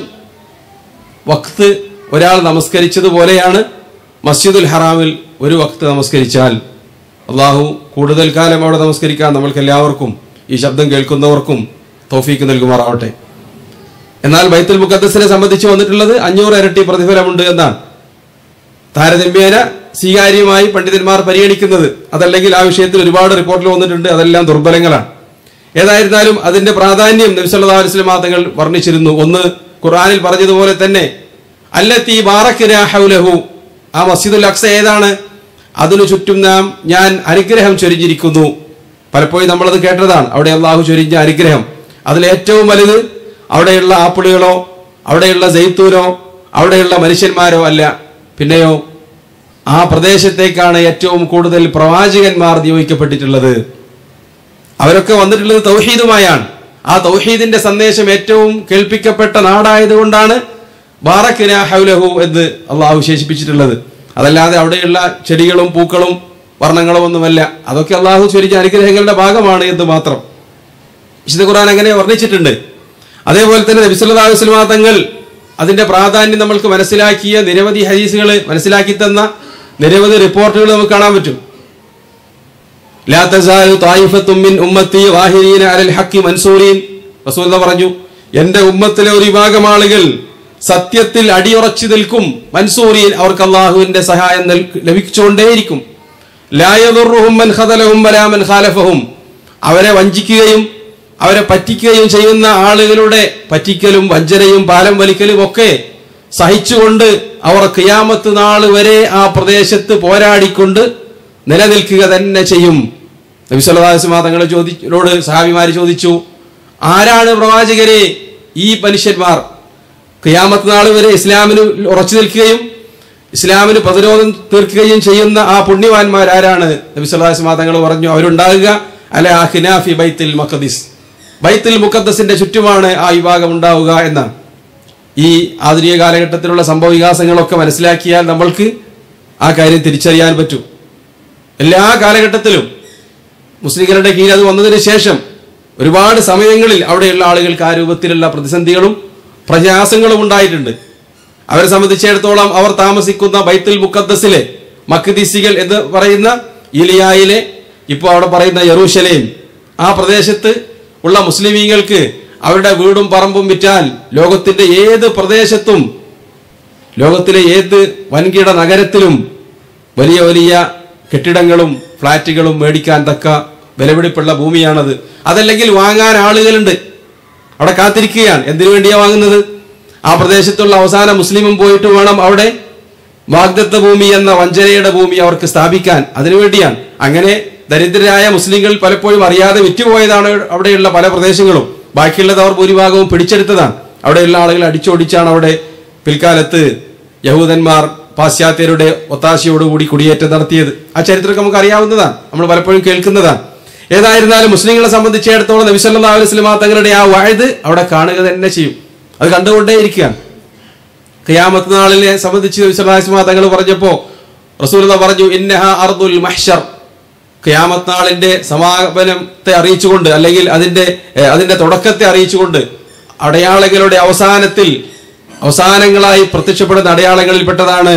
വക്ത് ഒരാൾ നമസ്കരിച്ചതുപോലെയാണ് മസ്ജിദുൽ ഹറാമിൽ ഒരു വക്ത് നമസ്കരിച്ചാൽ അള്ളാഹു കൂടുതൽ കാലം അവിടെ നമസ്കരിക്കാൻ നമ്മൾക്ക് എല്ലാവർക്കും ഈ ശബ്ദം കേൾക്കുന്നവർക്കും തോഫീക്ക് നൽകുമാറാവട്ടെ എന്നാൽ ബൈത്തുൽ മുഖദ്സിനെ സംബന്ധിച്ച് വന്നിട്ടുള്ളത് അഞ്ഞൂറ് ഇരട്ടി പ്രതിഫലമുണ്ട് എന്നാണ് താരതമ്യേന സ്വീകാര്യമായി പണ്ഡിതന്മാർ പരിഗണിക്കുന്നത് അതല്ലെങ്കിൽ ആ വിഷയത്തിൽ ഒരുപാട് റിപ്പോർട്ടിൽ വന്നിട്ടുണ്ട് അതെല്ലാം ദുർബലങ്ങളാണ് ഏതായിരുന്നാലും അതിന്റെ പ്രാധാന്യം നബി സല്ലല്ലാഹു അലൈഹി വസല്ലം തങ്ങൾ വർണ്ണിച്ചിരുന്നു ഒന്ന് ഖുർആനിൽ പറഞ്ഞതുപോലെ തന്നെ അല്ലത്തി ബാറക്കിന ഹൗലഹു ആ മസ്ജിദുൽ അക്സ ഏതാണ് അതിനു ചുറ്റും നാം ഞാൻ അനുഗ്രഹം ചൊരിഞ്ഞിരിക്കുന്നു പലപ്പോഴും നമ്മളത് കേട്ടതാണ് അവിടെ അള്ളാഹു ചൊരിഞ്ഞ അനുഗ്രഹം അതിൽ ഏറ്റവും വലുത് അവിടെയുള്ള ആപ്പിളുകളോ അവിടെയുള്ള ജെയ്ത്തൂനോ അവിടെയുള്ള മനുഷ്യന്മാരോ അല്ല പിന്നെയോ ആ പ്രദേശത്തേക്കാണ് ഏറ്റവും കൂടുതൽ പ്രവാചകന്മാർ നിയോഗിക്കപ്പെട്ടിട്ടുള്ളത് അവരൊക്കെ വന്നിട്ടുള്ളത് തൗഹീദുമായാണ് ആ തൗഹീദിന്റെ സന്ദേശം ഏറ്റവും കേൾപ്പിക്കപ്പെട്ട നാടായതുകൊണ്ടാണ് ബാറക്കിന ഹൗലഹു എന്ന് അള്ളാഹു വിശേഷിപ്പിച്ചിട്ടുള്ളത് അതല്ലാതെ അവിടെയുള്ള ചെടികളും പൂക്കളും വർണ്ണങ്ങളും ഒന്നുമല്ല അതൊക്കെ അള്ളാഹു ചൊരിഞ്ഞ അനുഗ്രഹങ്ങളുടെ ഭാഗമാണ് എന്ന് മാത്രം വിശുദ്ധ ഖുർആൻ അങ്ങനെ വർണ്ണിച്ചിട്ടുണ്ട് അതേപോലെ തന്നെ നബി സല്ലല്ലാഹു അലൈഹി വസല്ലം തങ്ങൾ അതിന്റെ പ്രാധാന്യം നമ്മൾക്ക് മനസ്സിലാക്കിയ നിരവധി ഹദീസുകൾ മനസ്സിലാക്കി തന്ന നിരവധി റിപ്പോർട്ടുകൾ നമുക്ക് കാണാൻ പറ്റും ലാ തസാലു തായിഫത്തും മിൻ ഉമ്മത്തി വാഹിരീന അലൽ ഹഖി മൻസൂരീൻ റസൂൽ പറഞ്ഞു എന്റെ ഉമ്മത്തിലെ ഒരു വിഭാഗം ആളുകൾ സത്യത്തിൽ അടിയുറച്ചു നിൽക്കും മൻസൂരീൻ അവർക്ക് അള്ളാഹുവിന്റെ സഹായം നൽ- ലഭിച്ചുകൊണ്ടേയിരിക്കും ലാ യദുർറുഹും മൻ ഖദലഹും വലാ മൻ ഖാലഫഹും അവരെ വഞ്ചിക്കുകയും അവരെ പറ്റിക്കുകയും ചെയ്യുന്ന ആളുകളുടെ പറ്റിക്കലും വഞ്ചനയും പാലം വലിക്കലും ഒക്കെ സഹിച്ചുകൊണ്ട് അവർ കിയാമത്ത് നാൾ വരെ ആ പ്രദേശത്ത് പോരാടിക്കൊണ്ട് നിലനിൽക്കുക തന്നെ ചെയ്യും നബി സല്ലല്ലാഹു അലൈഹി വസല്ലം തങ്ങളെ ചോദിച്ചോട് സഹാബിമാര് ചോദിച്ചു ആരാണ് പ്രവാചകരെ ഈ മനുഷ്യന്മാർ ഖിയാമത്ത് നാൾ വരെ ഇസ്ലാമിന് ഉറച്ചു നിൽക്കുകയും ഇസ്ലാമിന് പ്രതിരോധം തീർക്കുകയും ചെയ്യുന്ന ആ പുണ്യവാന്മാർ ആരാണ് നബി സല്ലല്ലാഹു അലൈഹി വസല്ലം തങ്ങൾ പറഞ്ഞു അവരുണ്ടാകുക അല ആ ഖിനാഫി ബൈത്തുൽ മുഖദ്ദിസ് ബൈത്തുൽ മുഖദ്ദസിന്റെ ചുറ്റുമാണ് ആ വിഭാഗം ഉണ്ടാവുക എന്നാണ് ഈ ആധുനിക കാലഘട്ടത്തിലുള്ള സംഭവ വികാസങ്ങളൊക്കെ മനസ്സിലാക്കിയാൽ നമ്മൾക്ക് ആ കാര്യം തിരിച്ചറിയാൻ പറ്റും എല്ലാ കാലഘട്ടത്തിലും മുസ്ലിങ്ങളുടെ കീഴിൽ അത് വന്നതിന് ശേഷം ഒരുപാട് സമയങ്ങളിൽ അവിടെയുള്ള ആളുകൾക്ക് ആ രൂപത്തിലുള്ള പ്രതിസന്ധികളും പ്രയാസങ്ങളും ഉണ്ടായിട്ടുണ്ട് അവരെ സംബന്ധിച്ചിടത്തോളം അവർ താമസിക്കുന്ന ബൈത്തുൽ മുക്കദ്ദസിലെ മക്ദിസികൾ എന്ന് പറയുന്ന ഇലിയായിലെ ഇപ്പോൾ അവിടെ പറയുന്ന യെറൂശലേം ആ പ്രദേശത്ത് ഉള്ള മുസ്ലിമീങ്ങൾക്ക് അവരുടെ വീടും പറമ്പും വിറ്റാൽ ലോകത്തിന്റെ ഏത് പ്രദേശത്തും ലോകത്തിലെ ഏത് വൻകിട നഗരത്തിലും വലിയ വലിയ കെട്ടിടങ്ങളും ഫ്ളാറ്റുകളും മേടിക്കാൻ തക്ക വിലപിടിപ്പുള്ള ഭൂമിയാണത് അതല്ലെങ്കിൽ വാങ്ങാൻ ആളുകളുണ്ട് അവിടെ കാത്തിരിക്കുകയാണ് എന്തിനു വേണ്ടിയാ വാങ്ങുന്നത് ആ പ്രദേശത്തുള്ള അവസാന മുസ്ലിമും പോയിട്ട് വേണം അവിടെ വാഗ്ദത്ത ഭൂമി എന്ന വഞ്ചനയുടെ ഭൂമി അവർക്ക് സ്ഥാപിക്കാൻ അതിനുവേണ്ടിയാണ് അങ്ങനെ ദരിദ്രരായ മുസ്ലിങ്ങൾ പലപ്പോഴും അറിയാതെ വിറ്റുപോയതാണ് അവിടെയുള്ള പല പ്രദേശങ്ങളും ബാക്കിയുള്ളത് അവർ ഭൂരിഭാഗവും പിടിച്ചെടുത്തതാണ് അവിടെയുള്ള ആളുകൾ അടിച്ചോടിച്ചാണ് അവിടെ പിൽക്കാലത്ത് യഹൂദന്മാർ പാശ്ചാത്യരുടെ ഒത്താശയോടുകൂടി കുടിയേറ്റം നടത്തിയത് ആ ചരിത്രമൊക്കെ നമുക്ക് അറിയാവുന്നതാണ് നമ്മൾ പലപ്പോഴും കേൾക്കുന്നതാണ് ഏതായിരുന്നാലും മുസ്ലിങ്ങളെ സംബന്ധിച്ചിടത്തോളം നബി സല്ലല്ലാഹു അലൈഹി വസല്ലമ തങ്ങളുടെ ആ വഴുത് അവിടെ കാണുക തന്നെ ചെയ്യും അത് കണ്ടുകൊണ്ടേ ഇരിക്കുകയാണ് ഖിയാമത്ത് നാളിനെ സംബന്ധിച്ച് നബി സല്ലല്ലാഹു അലൈഹി വസല്ലമ തങ്ങൾ പറഞ്ഞപ്പോ റസൂലുള്ള പറഞ്ഞു ഇന്നഹ അർദുൽ മഹ്ശർ ഖിയാമത്ത് നാളിന്റെ സമാപനത്തെ അറിയിച്ചുകൊണ്ട് അല്ലെങ്കിൽ അതിന്റെ ഏഹ്, അതിന്റെ തുടക്കത്തെ അറിയിച്ചുകൊണ്ട് അടയാളങ്ങളുടെ അവസാനത്തിൽ അവസാനങ്ങളായി പ്രത്യക്ഷപ്പെടുന്ന അടയാളങ്ങളിൽപ്പെട്ടതാണ്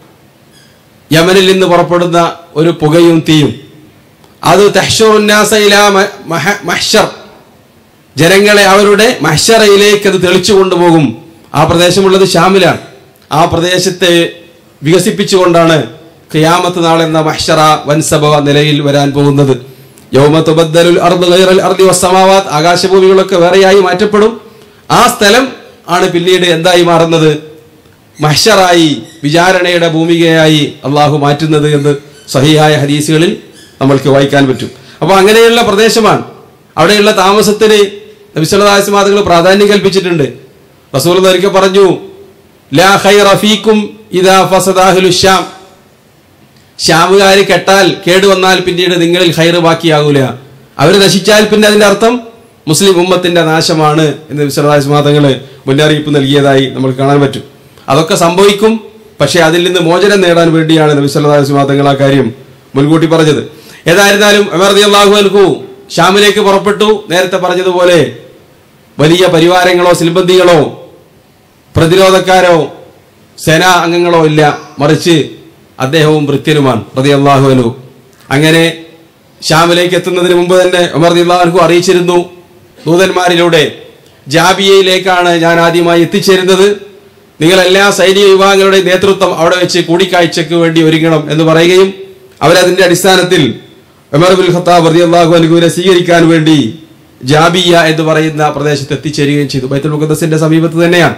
യമനിൽ നിന്ന് പുറപ്പെടുന്ന ഒരു പുകയും തീയും അത് തഹ്ഷുറുന്നാസ ഇലാ മ- മഹ- മഹ്ശർ ജനങ്ങളെ അവരുടെ മഹ്ശറയിലേക്ക് അത് തെളിച്ചു കൊണ്ടുപോകും ആ പ്രദേശമുള്ളത് ഷാമിലാണ് ആ പ്രദേശത്തെ വികസിപ്പിച്ചുകൊണ്ടാണ് ഖിയാമത്ത് നാളെന്ന മഹ്ശറ വൻസഭ നിലയിൽ വരാൻ പോകുന്നത് യൗമ തുബദ്ദലുൽ അർദ് ഗൈറൽ അർദി വസ്സമാവാത്ത് ആകാശഭൂമികളൊക്കെ വേറെയായി മാറ്റപ്പെടും ആ സ്ഥലം ആണ് പിന്നീട് എന്തായി മാറുന്നത് മഹ്ഷറായി വിചാരണയുടെ ഭൂമികയായി അള്ളാഹു മാറ്റുന്നത് എന്ന് സഹിയായ ഹദീസുകളിൽ നമ്മൾക്ക് വായിക്കാൻ പറ്റും അപ്പോൾ അങ്ങനെയുള്ള പ്രദേശമാണ് അവിടെയുള്ള താമസത്തിന് നബിസ്വലാസ്മാതകൾ പ്രാധാന്യം കൽപ്പിച്ചിട്ടുണ്ട് റസൂൽ ഒരിക്കൽ പറഞ്ഞു ലാ ഖൈറ ഫീക്കും ഇദാ ഫസദാഹുലു ശ്യാം ശ്യാമുകാർ കെട്ടാൽ കേടുവന്നാൽ പിന്നീട് നിങ്ങളിൽ ഹൈറ് ബാക്കിയാകൂല അവർ നശിച്ചാൽ പിന്നെ അതിന്റെ അർത്ഥം മുസ്ലിം ഉമ്മത്തിന്റെ നാശമാണ് എന്ന് വിശ്വാസമാതങ്ങള് മുന്നറിയിപ്പ് നൽകിയതായി നമ്മൾ കാണാൻ പറ്റും അതൊക്കെ സംഭവിക്കും പക്ഷെ അതിൽ നിന്ന് മോചനം നേടാൻ വേണ്ടിയാണ് നബി സല്ലാസ്മാതങ്ങൾ ആ കാര്യം മുൻകൂട്ടി പറഞ്ഞത് ഏതായിരുന്നാലും അമർദി അള്ളാഹു അൻഹു ഷാമിലേക്ക് പുറപ്പെട്ടു നേരത്തെ പറഞ്ഞതുപോലെ വലിയ പരിവാരങ്ങളോ സിൽബന്ദികളോ പ്രതിരോധക്കാരോ സേനാ അംഗങ്ങളോ ഇല്ല മറിച്ച് അദ്ദേഹവും ഭൃത്യനുമാണ് റതി അള്ളാഹു അനു അങ്ങനെ ഷാമിലേക്ക് എത്തുന്നതിന് മുമ്പ് തന്നെ ഉമർ അള്ളാഹു അറിയിച്ചിരുന്നു ദൂതന്മാരിലൂടെ ജാബിയയിലേക്കാണ് ഞാൻ ആദ്യമായി എത്തിച്ചേരുന്നത് നിങ്ങൾ എല്ലാ സൈനിക വിഭാഗങ്ങളുടെ നേതൃത്വം അവിടെ വെച്ച് കൂടിക്കാഴ്ചയ്ക്ക് വേണ്ടി ഒരുങ്ങണം എന്ന് പറയുകയും അവരതിന്റെ അടിസ്ഥാനത്തിൽ ഉമർ ബുൽ ഖത്താബ് റതി അള്ളാഹു അനുവിനെ സ്വീകരിക്കാൻ വേണ്ടി ജാബിയ എന്ന് പറയുന്ന പ്രദേശത്ത് എത്തിച്ചേരുകയും ചെയ്തു ബൈത്തുൽ മുഖദ്സിന്റെ സമീപത്ത് തന്നെയാണ്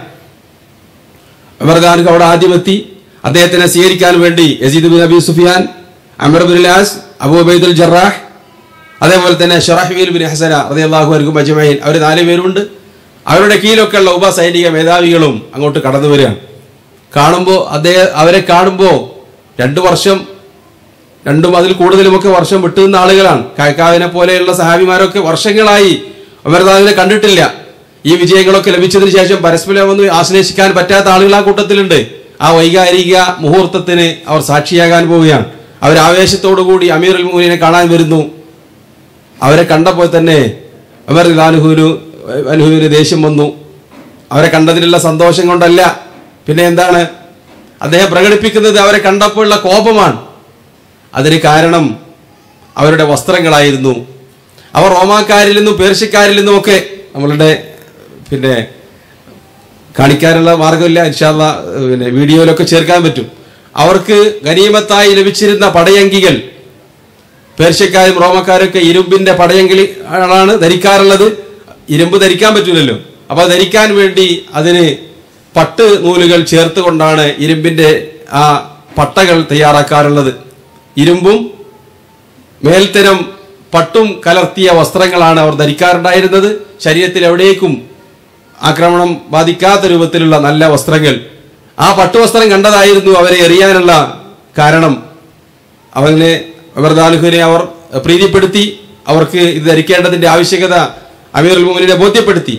അമർഖാൻ അവിടെ ആദ്യം എത്തി അദ്ദേഹത്തിനെ സ്വീകരിക്കാൻ വേണ്ടി Yazid bin Abi Sufyan Amr bin ലാസ് അബൂബൈദുൽ ജറാഹ് അതേപോലെ തന്നെ ഷറഹ്വീൽ ബിൻ ഹസന റളിയല്ലാഹു അൻഹു അജ്മഈൻ അവർ നാല് പേരുണ്ട് അവരുടെ കീഴിലൊക്കെ ഉള്ള ഉപസൈനിക മേധാവികളും അങ്ങോട്ട് കടന്നു വരികയാണ് കാണുമ്പോൾ അദ്ദേഹം അവരെ കാണുമ്പോൾ രണ്ടു വർഷം രണ്ടും അതിൽ കൂടുതലുമൊക്കെ വർഷം വിട്ടുനിന്ന ആളുകളാണ് കായ്ക്കാവിനെ പോലെയുള്ള സഹാബിമാരൊക്കെ വർഷങ്ങളായി അമർദാദിനെ കണ്ടിട്ടില്ല ഈ വിജയങ്ങളൊക്കെ ലഭിച്ചതിന് ശേഷം പരസ്പരം ഒന്ന് ആശ്ലേഷിക്കാൻ പറ്റാത്ത ആളുകൾ ആ കൂട്ടത്തിലുണ്ട് ആ വൈകാരിക മുഹൂർത്തത്തിന് അവർ സാക്ഷിയാകാൻ പോവുകയാണ് അവർ ആവേശത്തോടുകൂടി അമീർ അൽ മൂലിനെ കാണാൻ വരുന്നു അവരെ കണ്ടപ്പോൾ തന്നെ അമർ അനുഹുവിന് അനുഹുവിന് ദേഷ്യം വന്നു അവരെ കണ്ടതിലുള്ള സന്തോഷം കൊണ്ടല്ല പിന്നെ എന്താണ് അദ്ദേഹം പ്രകടിപ്പിക്കുന്നത് അവരെ കണ്ടപ്പോഴുള്ള കോപമാണ് അതിന് കാരണം അവരുടെ വസ്ത്രങ്ങളായിരുന്നു അവർ റോമാക്കാരിൽ നിന്നും പേർഷ്യക്കാരിൽ നിന്നും ഒക്കെ നമ്മളുടെ പിന്നെ കാണിക്കാനുള്ള മാർഗമില്ല ഇൻഷാല്ല പിന്നെ വീഡിയോയിലൊക്കെ ചേർക്കാൻ പറ്റും അവർക്ക് ഗനീമത്തായി ലഭിച്ചിരുന്ന പടയങ്കികൾ പേർഷ്യക്കാരും റോമക്കാരൊക്കെ ഇരുമ്പിന്റെ പടയങ്കികളാണ് ധരിക്കാറുള്ളത് ഇരുമ്പ് ധരിക്കാൻ പറ്റൂലല്ലോ അപ്പൊ അത് ധരിക്കാൻ വേണ്ടി അതിന് പട്ട് നൂലുകൾ ചേർത്തുകൊണ്ടാണ് ഇരുമ്പിന്റെ ആ പട്ടകൾ തയ്യാറാക്കാറുള്ളത് ഇരുമ്പും മേൽത്തരം പട്ടും കലർത്തിയ വസ്ത്രങ്ങളാണ് അവർ ധരിക്കാറുണ്ടായിരുന്നത് ശരീരത്തിൽ എവിടേക്കും ആക്രമണം ബാധിക്കാത്ത രൂപത്തിലുള്ള നല്ല വസ്ത്രങ്ങൾ ആ പട്ടുവസ്ത്രം കണ്ടതായിരുന്നു അവരെ എറിയാനുള്ള കാരണം അവനെ അമർദാനുഹിനെ അവർ പ്രീതിപ്പെടുത്തി അവർക്ക് ഇത് ധരിക്കേണ്ടതിന്റെ ആവശ്യകത അമീർ മുമിനെ ബോധ്യപ്പെടുത്തി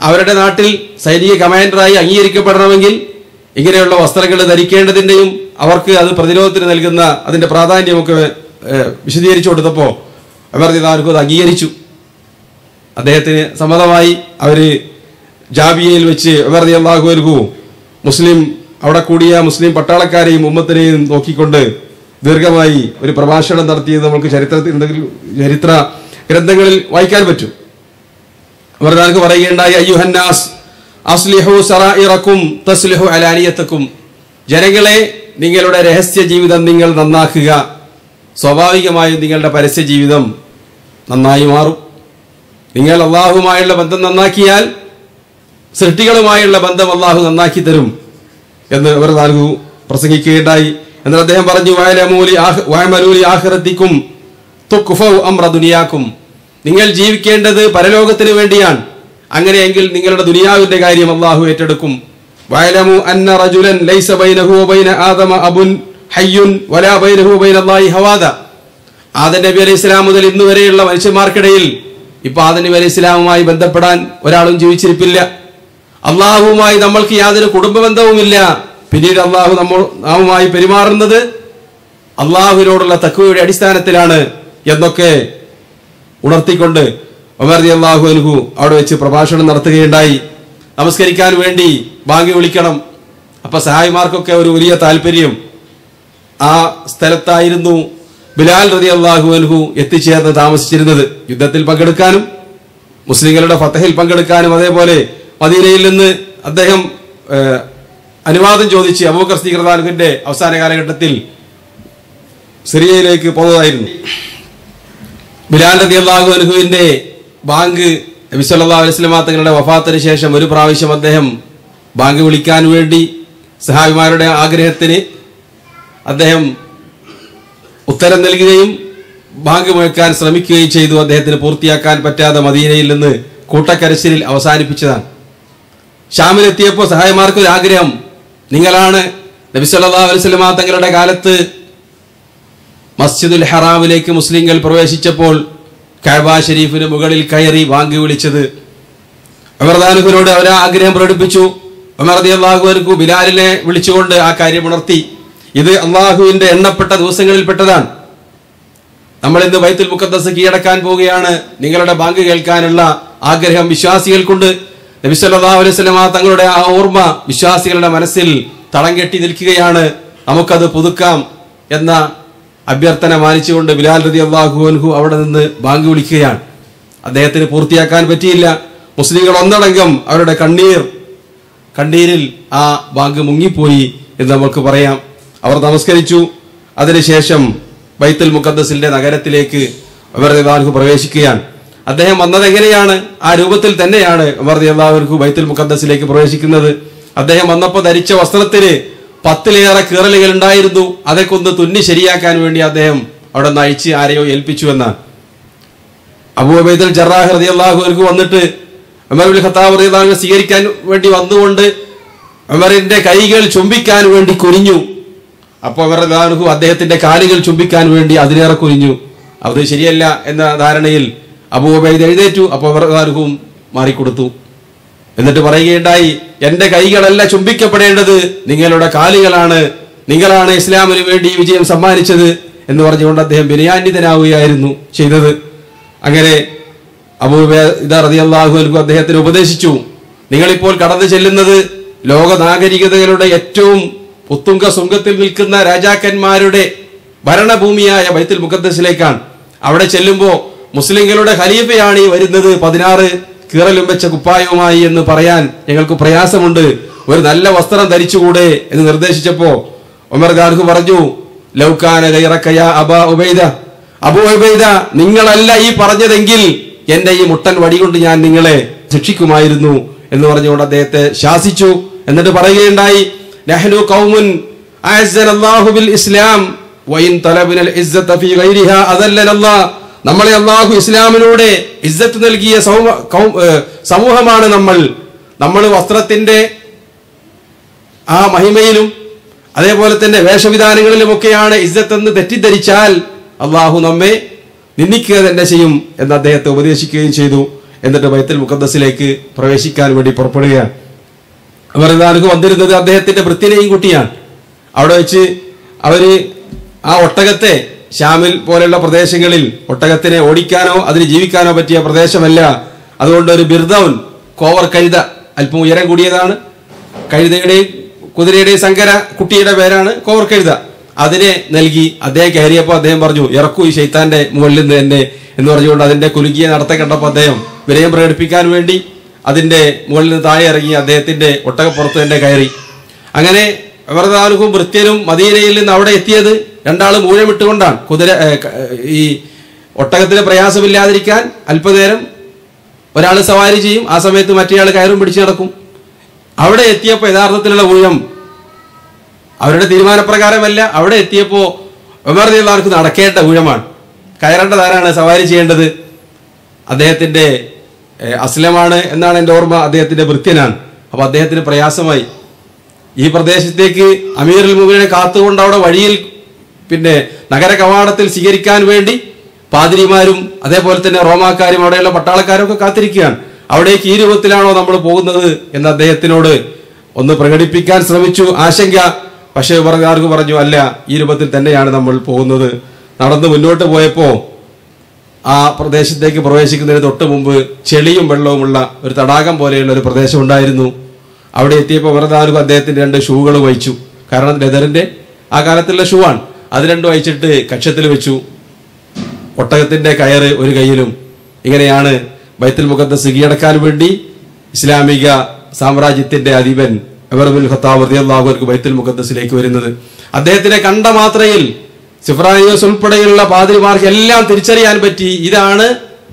അവരുടെ നാട്ടിൽ സൈനിക കമാൻഡറായി അംഗീകരിക്കപ്പെടണമെങ്കിൽ ഇങ്ങനെയുള്ള വസ്ത്രങ്ങൾ ധരിക്കേണ്ടതിൻ്റെയും അവർക്ക് അത് പ്രതിരോധത്തിന് നൽകുന്ന അതിന്റെ പ്രാധാന്യമൊക്കെ ഏഹ്, വിശദീകരിച്ചു കൊടുത്തപ്പോൾ അവർ ഇതാർക്കും അത് അംഗീകരിച്ചു അദ്ദേഹത്തിന് സമ്മതമായി അവര് ജാബിയയിൽ വെച്ച് ഉമർ അള്ളാഹു അൻഹു മുസ്ലിം അവിടെ കൂടിയ മുസ്ലിം പട്ടാളക്കാരെയും ഉമ്മത്തിനെയും നോക്കിക്കൊണ്ട് ദീർഘമായി ഒരു പ്രഭാഷണം നടത്തിയത് നമുക്ക് ചരിത്രത്തിൽ എന്തെങ്കിലും ചരിത്ര ഗ്രന്ഥങ്ങളിൽ വായിക്കാൻ പറ്റും അമർദാനക്ക് പറയുകയുണ്ടായി അയ്യുഹന്നാസ് അസ്ലിഹു സറായിറക്കും തസ്ലിഹു അലാനിയത്തക്കും ജനങ്ങളെ നിങ്ങളുടെ രഹസ്യ ജീവിതം നിങ്ങൾ നന്നാക്കുക സ്വാഭാവികമായും നിങ്ങളുടെ പരസ്യ ജീവിതം നന്നായി മാറും നിങ്ങൾ അള്ളാഹുമായുള്ള ബന്ധം നന്നാക്കിയാൽ സൃഷ്ടികളുമായുള്ള ബന്ധം അള്ളാഹു നന്നാക്കി തരും എന്ന് അവർ നാൽകു പ്രസംഗിക്കുകയുണ്ടായി എന്നാൽ അദ്ദേഹം പറഞ്ഞു വയലമൂലി ആഹ്- വയമലൂലി ആഹ്റത്തിക്കും തുക്കുഫൗ അമ്ര ദുനിയാക്കും നിങ്ങൾ ജീവിക്കേണ്ടത് പരലോകത്തിന് വേണ്ടിയാണ് അങ്ങനെയെങ്കിൽ നിങ്ങളുടെ ദുനിയാവിന്റെ കാര്യം അള്ളാഹു ഏറ്റെടുക്കും വയലമു അന്ന റജുലൻ ലൈസ ബൈനഹു വബൈന ആദമ അബുൻ ഹയ്യുൻ വലാ ബൈനഹു വബൈന അല്ലാഹി ഹവാദ ആദൻ നബി അലൈഹി ഇസ്ലാം മുതൽ ഇന്ന് വരെയുള്ള മനുഷ്യന്മാർക്കിടയിൽ ഇപ്പൊ ആദൻ നബി അലൈഹി ഇസ്ലാമുമായി ബന്ധപ്പെടാൻ ഒരാളും ജീവിച്ചിരിപ്പില്ല അള്ളാഹുവുമായി നമ്മൾക്ക് യാതൊരു കുടുംബ ബന്ധവുമില്ല പിന്നീട് അള്ളാഹു നമ്മൾ നാമുമായി പെരുമാറുന്നത് അള്ളാഹുവിനോടുള്ള തക്കുവയുടെ അടിസ്ഥാനത്തിലാണ് എന്നൊക്കെ ഉണർത്തിക്കൊണ്ട് ഉമർ റളിയല്ലാഹു അള്ളാഹു അനുഹു അവിടെ വെച്ച് പ്രഭാഷണം നടത്തുകയുണ്ടായി നമസ്കരിക്കാൻ വേണ്ടി ബാങ്കി വിളിക്കണം അപ്പൊ സഹായിമാർക്കൊക്കെ ഒരു വലിയ താല്പര്യം ആ സ്ഥലത്തായിരുന്നു ബിലാൽ റതി അള്ളാഹു അൻഹു എത്തിച്ചേർന്ന് താമസിച്ചിരുന്നത് യുദ്ധത്തിൽ പങ്കെടുക്കാനും മുസ്ലിങ്ങളുടെ ഫത്തഹിൽ പങ്കെടുക്കാനും അതേപോലെ മദീനയിൽ നിന്ന് അദ്ദേഹം ഏഹ്, അനുവാദം ചോദിച്ച് അബൂബക്കർ സ്ഥീകൃതാനുവിന്റെ അവസാന കാലഘട്ടത്തിൽ സിറിയയിലേക്ക് പോകുന്നതായിരുന്നു ബിലാൽ റതി അള്ളാഹു അൻഹുവിന്റെ ബാങ്ക് നബി സല്ലല്ലാഹു അലൈഹി വസല്ലമ തങ്ങളുടെ വഫാത്തിന് ശേഷം ഒരു പ്രാവശ്യം അദ്ദേഹം ബാങ്ക് വിളിക്കാൻ വേണ്ടി സഹാബിമാരുടെ ആഗ്രഹത്തിന് അദ്ദേഹം ഉത്തരം നൽകുകയും ബാങ്ക് മുഴക്കാൻ ശ്രമിക്കുകയും ചെയ്തു അദ്ദേഹത്തിന് പൂർത്തിയാക്കാൻ പറ്റാതെ മദീനയിൽ നിന്ന് കൂട്ടക്കരച്ചിലിൽ അവസാനിപ്പിച്ചതാണ് ഷാമിലെത്തിയപ്പോൾ സഹായമാർക്ക് ഒരു ആഗ്രഹം നിങ്ങളാണ് നബി സല്ലല്ലാഹു അലൈഹി വസല്ലമ തങ്ങളുടെ കാലത്ത് മസ്ജിദുൽ ഹറാമിലേക്ക് മുസ്ലിങ്ങൾ പ്രവേശിച്ചപ്പോൾ കഅബ ഷരീഫിന് മുകളിൽ കയറി വാങ്ങി വിളിച്ചത് അമർദാനുവിനോട് അവർ ആഗ്രഹം പ്രകടിപ്പിച്ചു ഉമർ റളിയല്ലാഹു അൻഹു ബിലാലിനെ വിളിച്ചുകൊണ്ട് ആ കാര്യം ഉണർത്തി ഇത് അള്ളാഹുവിന്റെ എണ്ണപ്പെട്ട ദിവസങ്ങളിൽപ്പെട്ടതാണ് നമ്മൾ ഇന്ന് ബൈത്തുൽ മുഖദ്ദസ് കീഴടക്കാൻ പോവുകയാണ് നിങ്ങളുടെ ബാങ്ക് കേൾക്കാനുള്ള ആഗ്രഹം വിശ്വാസികൾക്കുണ്ട് നബി സല്ലല്ലാഹു അലൈഹി വസല്ലമ തങ്ങളുടെ ആ ഓർമ്മ വിശ്വാസികളുടെ മനസ്സിൽ തളം കെട്ടി നിൽക്കുകയാണ് നമുക്കത് പുതുക്കാം എന്ന അഭ്യർത്ഥന മാനിച്ചുകൊണ്ട് ബിലാൽ റതി അള്ളാഹു അൻഹു അവിടെ നിന്ന് ബാങ്ക് വിളിക്കുകയാണ് അദ്ദേഹത്തിന് പൂർത്തിയാക്കാൻ പറ്റിയില്ല മുസ്ലിങ്ങൾ ഒന്നടങ്കം അവരുടെ കണ്ണീർ കണ്ണീരിൽ ആ ബാങ്ക് മുങ്ങിപ്പോയി എന്ന് നമുക്ക് പറയാം അവർ നമസ്കരിച്ചു അതിനുശേഷം ബൈത്തുൽ മുഖദ്ദസിന്റെ നഗരത്തിലേക്ക് ഉമർ അള്ളാഹു പ്രവേശിക്കുകയാണ് അദ്ദേഹം വന്നത് എങ്ങനെയാണ് ആ രൂപത്തിൽ തന്നെയാണ് ഉമർ അള്ളാഹു ബൈത്തുൽ മുഖദ്ദസിലേക്ക് പ്രവേശിക്കുന്നത് അദ്ദേഹം വന്നപ്പോൾ ധരിച്ച വസ്ത്രത്തിന് പത്തിലേറെ കീറലുകൾ ഉണ്ടായിരുന്നു അതൊക്കെ ഒന്ന് തുന്നി ശരിയാക്കാൻ വേണ്ടി അദ്ദേഹം അവിടെ നിന്ന് അഴിച്ച് ആരെയോ ഏൽപ്പിച്ചു എന്നാണ് അബൂബൈദുൽ ജറാഹ് റളിയല്ലാഹു അൻഹു വന്നിട്ട് ഉമർ ബിൻ ഖത്താബ് റളിയല്ലാഹു അൻഹു സ്വീകരിക്കാൻ വേണ്ടി വന്നുകൊണ്ട് ഉമറിന്റെ കൈകൾ ചുംബിക്കാൻ വേണ്ടി കുനിഞ്ഞു അപ്പോൾ ഉമർ റളിയല്ലാഹു അൻഹു അദ്ദേഹത്തിന്റെ കാലുകൾ ചുംബിക്കാൻ വേണ്ടി അതിലേറെ കുനിഞ്ഞു അത് ശരിയല്ല എന്ന ധാരണയിൽ അബൂബൈദ് എഴുന്നേറ്റു അപ്പോൾ ഉമർ റളിയല്ലാഹു അൻഹുവും മാറിക്കൊടുത്തു എന്നിട്ട് പറയുകയുണ്ടായി എന്റെ കൈകളല്ല ചുംബിക്കപ്പെടേണ്ടത് നിങ്ങളുടെ കാലുകളാണ് നിങ്ങളാണ് ഇസ്ലാമിന് വേണ്ടി ഈ വിജയം സമ്മാനിച്ചത് എന്ന് പറഞ്ഞുകൊണ്ട് അദ്ദേഹം വിനയാന്വിതനാവുകയായിരുന്നു ചെയ്തത് അങ്ങനെ അബൂബേദ റളിയല്ലാഹു അൻഹു അദ്ദേഹത്തിന് ഉപദേശിച്ചു നിങ്ങളിപ്പോൾ കടന്നു ചെല്ലുന്നത് ലോക നാഗരികതകളുടെ ഏറ്റവും ഉത്തുംഗ സുംഗത്തിൽ നിൽക്കുന്ന രാജാക്കന്മാരുടെ ഭരണഭൂമിയായ ബൈത്തുൽ മുഖദ്ദസിലേക്കാണ് അവിടെ ചെല്ലുമ്പോൾ മുസ്ലിങ്ങളുടെ ഖലീഫയാണ് ഈ വരുന്നത് പതിനാറ് കീറലും വെച്ച കുപ്പായവുമായി എന്ന് പറയാൻ ഞങ്ങൾക്ക് പ്രയാസമുണ്ട് ഒരു നല്ല വസ്ത്രം ധരിച്ചുകൂടെ എന്ന് നിർദ്ദേശിച്ചപ്പോ ഉമർ ഗാർഹു പറഞ്ഞു ലൗക്കാന ഗൈറക്കയ അബാ ഉബൈദ അബൂ ഉബൈദ നിങ്ങളല്ല ഈ പറഞ്ഞതെങ്കിൽ എന്റെ ഈ മുട്ടൻ വടി കൊണ്ട് ഞാൻ നിങ്ങളെ ശിക്ഷിക്കുമായിരുന്നു എന്ന് പറഞ്ഞുകൊണ്ട് അദ്ദേഹത്തെ ശാസിച്ചു എന്നിട്ട് പറയുകയുണ്ടായി നഹ്നു ഖൗമുൻ അഅസ്സന അല്ലാഹു ബിൽ ഇസ്ലാം വഇൻ തലബിനൽ ഇസ്സത ഫീ ഗൈരിഹാ അദല്ലന അല്ലാഹ് നമ്മളെ അള്ളാഹു ഇസ്ലാമിലൂടെ ഇസ്സത്ത് നൽകിയ സൗമ- കൗ- ഏ, സമൂഹമാണ് നമ്മൾ നമ്മൾ വസ്ത്രത്തിന്റെ ആ മഹിമയിലും അതേപോലെ തന്നെ വേഷവിധാനങ്ങളിലുമൊക്കെയാണ് ഇസ്സത്ത് എന്ന് തെറ്റിദ്ധരിച്ചാൽ അള്ളാഹു നമ്മെ നിന്ദിക്കുക തന്നെ ചെയ്യും എന്ന് അദ്ദേഹത്തെ ഉപദേശിക്കുകയും ചെയ്തു എന്നിട്ട് ബൈത്തുൽ മുഖദ്ദസിലേക്ക് പ്രവേശിക്കാൻ വേണ്ടി പുറപ്പെടുകയാണ് അമർദാനുക്ക് വന്നിരുന്നത് അദ്ദേഹത്തിന്റെ വൃത്തിനെയും കുട്ടിയാണ് അവിടെ വെച്ച് അവര് ആ ഒട്ടകത്തെ ഷാമിൽ പോലെയുള്ള പ്രദേശങ്ങളിൽ ഒട്ടകത്തിനെ ഓടിക്കാനോ അതിന് ജീവിക്കാനോ പറ്റിയ പ്രദേശമല്ല അതുകൊണ്ട് ഒരു ബിർദൗൻ കോവർ കഴുത അല്പം ഉയരം കൂടിയതാണ് കഴുതയുടെയും കുതിരയുടെയും സങ്കര കുട്ടിയുടെ പേരാണ് കോവർ കഴുത അതിനെ നൽകി അദ്ദേഹം കയറിയപ്പോൾ അദ്ദേഹം പറഞ്ഞു ഇറക്കൂ ഈ ശൈത്താന്റെ മുകളിൽ നിന്ന് തന്നെ എന്ന് പറഞ്ഞുകൊണ്ട് അതിന്റെ കുലുക്കിയ നടത്തം കണ്ടപ്പോൾ അദ്ദേഹം വിനയം പ്രകടിപ്പിക്കാൻ വേണ്ടി അതിന്റെ മുകളിൽ നിന്ന് താഴെ ഇറങ്ങി അദ്ദേഹത്തിന്റെ ഒട്ടകപ്പുറത്ത് തന്നെ കയറി അങ്ങനെ അമൃതാനുക്കും വൃത്യനും മദീനയിൽ നിന്ന് അവിടെ എത്തിയത് രണ്ടാളും ഊഴമിട്ടുകൊണ്ടാണ് കുതിര ഏ, ക- ഈ ഒട്ടകത്തിന് പ്രയാസമില്ലാതിരിക്കാൻ അല്പനേരം ഒരാൾ സവാരി ചെയ്യും ആ സമയത്ത് മറ്റേയാൾ കയറും പിടിച്ചു നടക്കും അവിടെ എത്തിയപ്പോൾ യഥാർത്ഥത്തിലുള്ള ഊഴം അവരുടെ തീരുമാനപ്രകാരമല്ല അവിടെ എത്തിയപ്പോൾ ഉമർദിള്ളാർക്ക് നടക്കേണ്ട ഊഴമാണ് കയറേണ്ടത് ആരാണ് സവാരി ചെയ്യേണ്ടത് അദ്ദേഹത്തിന്റെ ഏഹ്, അസ്ലമാണ് എന്നാണ് എൻ്റെ ഓർമ്മ അദ്ദേഹത്തിന്റെ ഭൃത്യനാണ് അപ്പൊ അദ്ദേഹത്തിന് പ്രയാസമായി ഈ പ്രദേശത്തേക്ക് അമീറുൽ മുബിനെ കാത്തുകൊണ്ട് അവിടെ വഴിയിൽ പിന്നെ നഗര കവാടത്തിൽ സ്വീകരിക്കാൻ വേണ്ടി പാതിരിമാരും അതേപോലെ തന്നെ റോമാക്കാരും അവിടെയുള്ള പട്ടാളക്കാരും ഒക്കെ കാത്തിരിക്കുകയാണ് അവിടേക്ക് ഈ രൂപത്തിലാണോ നമ്മൾ പോകുന്നത് എന്ന് അദ്ദേഹത്തിനോട് ഒന്ന് പ്രകടിപ്പിക്കാൻ ശ്രമിച്ചു ആശങ്ക പക്ഷേ പറഞ്ഞാർക്ക് പറഞ്ഞു അല്ല ഈ രൂപത്തിൽ തന്നെയാണ് നമ്മൾ പോകുന്നത് നടന്ന് മുന്നോട്ട് പോയപ്പോ ആ പ്രദേശത്തേക്ക് പ്രവേശിക്കുന്നതിന് തൊട്ട് മുമ്പ് ചെളിയും വെള്ളവുമുള്ള ഒരു തടാകം പോലെയുള്ള ഒരു പ്രദേശം ഉണ്ടായിരുന്നു അവിടെ എത്തിയപ്പോൾ വരദാനുക അദ്ദേഹത്തിന്റെ രണ്ട് ഷൂകൾ വഹിച്ചു കാരണം ലെതറിന്റെ ആ കാലത്തുള്ള ഷൂ ആണ് അത് രണ്ടും അയച്ചിട്ട് കക്ഷത്തിൽ വെച്ചു ഒട്ടകത്തിന്റെ കയറ് ഒരു കയ്യിലും ഇങ്ങനെയാണ് ബൈത്തുൽ മുഖദ്ദസ് കീഴടക്കാൻ വേണ്ടി ഇസ്ലാമിക സാമ്രാജ്യത്തിന്റെ അധിപൻ അമർബുൽ ഖത്താബ് റളിയല്ലാഹു അൻഹു ബൈത്തുൽ മുഖദ്ദസിലേക്ക് വരുന്നത് അദ്ദേഹത്തിനെ കണ്ട മാത്രയിൽ സിഫ്രാനിയോസ് ഉൾപ്പെടെയുള്ള പാതിരിമാർക്ക് എല്ലാം തിരിച്ചറിയാൻ പറ്റി ഇതാണ്